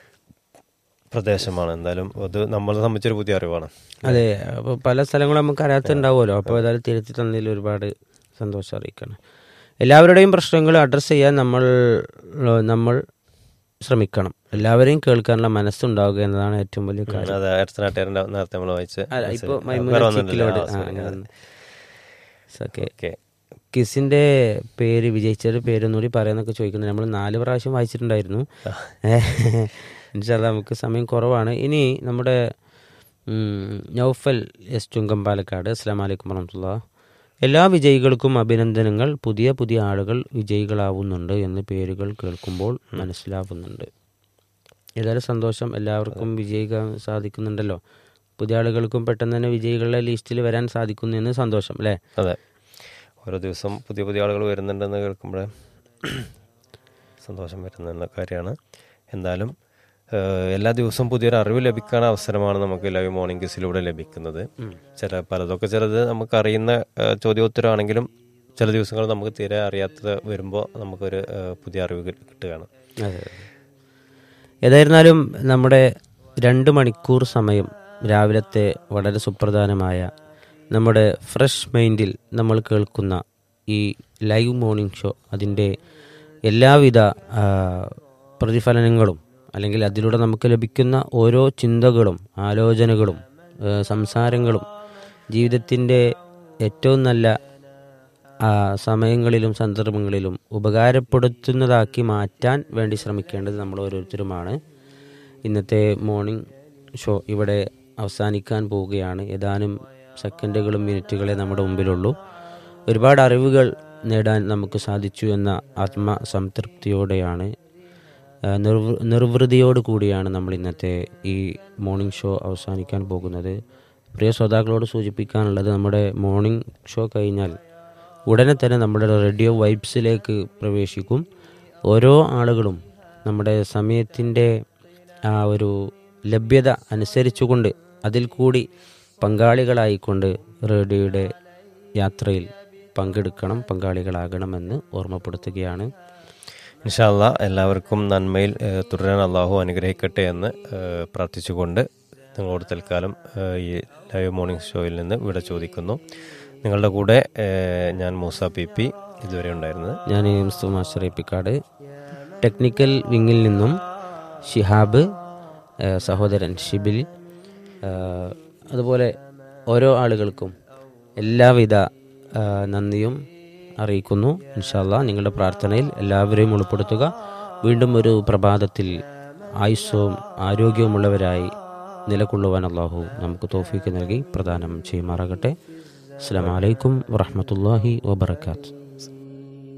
പ്രദേശമാണ് എന്തായാലും അത് നമ്മളെ സംബന്ധിച്ചൊരു പുതിയ അറിവാണ് അതെ അപ്പോൾ പല സ്ഥലങ്ങളും നമുക്ക് അറിയാത്തുണ്ടാവുമല്ലോ അപ്പോൾ ഏതായാലും തിരുത്തി തന്നതിൽ ഒരുപാട് സന്തോഷം അറിയിക്കണം എല്ലാവരുടെയും പ്രശ്നങ്ങൾ അഡ്രസ്സ് ചെയ്യാൻ നമ്മൾ നമ്മൾ ശ്രമിക്കണം എല്ലാവരെയും കേൾക്കാനുള്ള മനസ്സുണ്ടാവുക എന്നതാണ് ഏറ്റവും വലിയ കാര്യം അതെ അടുത്തനാട്ടുകാരൻ്റെ നേരത്തെ നമ്മൾ വായിച്ച് അല്ല, ഇപ്പൊ വേറെ മൈമൂന ഒന്നുമില്ല. ചിക്കിലോട് ആ, ആ, sorry. അങ്ങനെ തന്നെ. It's okay. ഓക്കെ കിസിന്റെ പേര് വിജയിച്ചവരുടെ പേരൊന്നുകൂടി പറയാന്നൊക്കെ ചോദിക്കുന്നത് നമ്മൾ നാല് പ്രാവശ്യം വായിച്ചിട്ടുണ്ടായിരുന്നു ഇൻഷാല്ല നമുക്ക് സമയം കുറവാണ് ഇനി നമ്മുടെ ഉം, നൗഫൽ എസ് ചുങ്കം പാലക്കാട് അസ്സാം വലൈക്കും വറഹമുല്ല എല്ലാ വിജയികൾക്കും അഭിനന്ദനങ്ങൾ പുതിയ പുതിയ ആളുകൾ വിജയികളാവുന്നുണ്ട് എന്ന് പേരുകൾ കേൾക്കുമ്പോൾ മനസ്സിലാവുന്നുണ്ട് ഏതായാലും സന്തോഷം എല്ലാവർക്കും വിജയിക്കാൻ സാധിക്കുന്നുണ്ടല്ലോ പുതിയ ആളുകൾക്കും പെട്ടെന്ന് തന്നെ വിജയികളുടെ ലിസ്റ്റിൽ വരാൻ സാധിക്കുന്നു എന്ന് സന്തോഷം അല്ലേ അതെ ഓരോ ദിവസം പുതിയ പുതിയ ആളുകൾ വരുന്നുണ്ടെന്ന് കേൾക്കുമ്പോൾ സന്തോഷം വരുന്ന കാര്യമാണ് എന്തായാലും ഏഹ്, എല്ലാ ദിവസവും പുതിയൊരു അറിവ് ലഭിക്കാൻ അവസരമാണ് നമുക്ക് ലൈവ് മോർണിംഗ് ക്വിസിലൂടെ ലഭിക്കുന്നത് ചില പലതൊക്കെ ചിലത് നമുക്കറിയുന്ന ഏഹ്, ചോദ്യോത്തരമാണെങ്കിലും ചില ദിവസങ്ങൾ നമുക്ക് തീരെ അറിയാത്തത് വരുമ്പോൾ നമുക്കൊരു ഏഹ്, പുതിയ അറിവ് കി- കിട്ടുകയാണ് അതെ ഏതായിരുന്നാലും നമ്മുടെ രണ്ട് മണിക്കൂർ സമയം രാവിലത്തെ വളരെ സുപ്രധാനമായ നമ്മുടെ ഫ്രഷ് മൈൻഡിൽ നമ്മൾ കേൾക്കുന്ന ഈ ലൈവ് മോർണിംഗ് ഷോ അതിൻ്റെ എല്ലാവിധ ആ, പ്രതിഫലനങ്ങളും അല്ലെങ്കിൽ അതിലൂടെ നമുക്ക് ലഭിക്കുന്ന ഓരോ ചിന്തകളും ആലോചനകളും ആ, സംസാരങ്ങളും ജീവിതത്തിൻ്റെ ഏറ്റവും നല്ല ആ, സമയങ്ങളിലും സന്ദർഭങ്ങളിലും ഉപകാരപ്പെടുത്തുന്നതാക്കി മാറ്റാൻ വേണ്ടി ശ്രമിക്കേണ്ടത് നമ്മൾ ഓരോരുത്തരുമാണ് ഇന്നത്തെ മോർണിംഗ് ഷോ ഇവിടെ അവസാനിക്കാൻ പോവുകയാണ് ഏതാനും സെക്കൻഡുകളും മിനിറ്റുകളെ നമ്മുടെ മുമ്പിലുള്ളൂ ഒരുപാട് അറിവുകൾ നേടാൻ നമുക്ക് സാധിച്ചു എന്ന ആത്മസംതൃപ്തിയോടെയാണ് ആ, നിർവൃ നിർവൃതിയോട് കൂടിയാണ് നമ്മൾ ഇന്നത്തെ ഈ മോർണിംഗ് ഷോ അവസാനിക്കാൻ പോകുന്നത് പ്രിയ ശ്രോതാക്കളോട് സൂചിപ്പിക്കാനുള്ളത് നമ്മുടെ മോർണിംഗ് ഷോ കഴിഞ്ഞാൽ ഉടനെ തന്നെ നമ്മുടെ റേഡിയോ വൈബ്സിലേക്ക് പ്രവേശിക്കും ഓരോ ആളുകളും നമ്മുടെ സമയത്തിൻ്റെ ആ ഒരു ലഭ്യത അനുസരിച്ചുകൊണ്ട് അതിൽ കൂടി പങ്കാളികളായിക്കൊണ്ട് റേഡിയോയുടെ യാത്രയിൽ പങ്കെടുക്കണം പങ്കാളികളാകണമെന്ന് ഓർമ്മപ്പെടുത്തുകയാണ് ഇൻഷാല്ല എല്ലാവർക്കും നന്മയിൽ ഏഹ്, തുടരാൻ അള്ളാഹു അനുഗ്രഹിക്കട്ടെ എന്ന് ഏഹ്, പ്രാർത്ഥിച്ചുകൊണ്ട് നിങ്ങളോട് തൽക്കാലം ഏഹ്, ഈ ലൈവ് മോർണിംഗ് ഷോയിൽ നിന്ന് ഇവിടെ ചോദിക്കുന്നു നിങ്ങളുടെ കൂടെ ഏഹ്, ഞാൻ മൂസ പി പി ഇതുവരെ ഉണ്ടായിരുന്നത് ഞാൻ മുസ്തു മാസ്റ്റർ എപ്പിക്കാട് ടെക്നിക്കൽ വിങ്ങിൽ നിന്നും ഷിഹാബ് ആ, സഹോദരൻ ഷിബിൽ ആ, അതുപോലെ ഓരോ ആളുകൾക്കും എല്ലാവിധ ആ, നന്ദിയും അറിയിക്കുന്നു ഇൻഷാല്ല നിങ്ങളുടെ പ്രാർത്ഥനയിൽ എല്ലാവരെയും ഉൾപ്പെടുത്തുക വീണ്ടും ഒരു പ്രഭാതത്തിൽ ആയുസ്സവും ആരോഗ്യവുമുള്ളവരായി നിലകൊള്ളുവാൻ അള്ളാഹു നമുക്ക് തോഫീക്ക് നൽകി പ്രദാനം ചെയ്യുമാറാകട്ടെ അസ്സാം വലൈക്കും വറഹമത്തല്ലാഹി വബർക്കാത്തു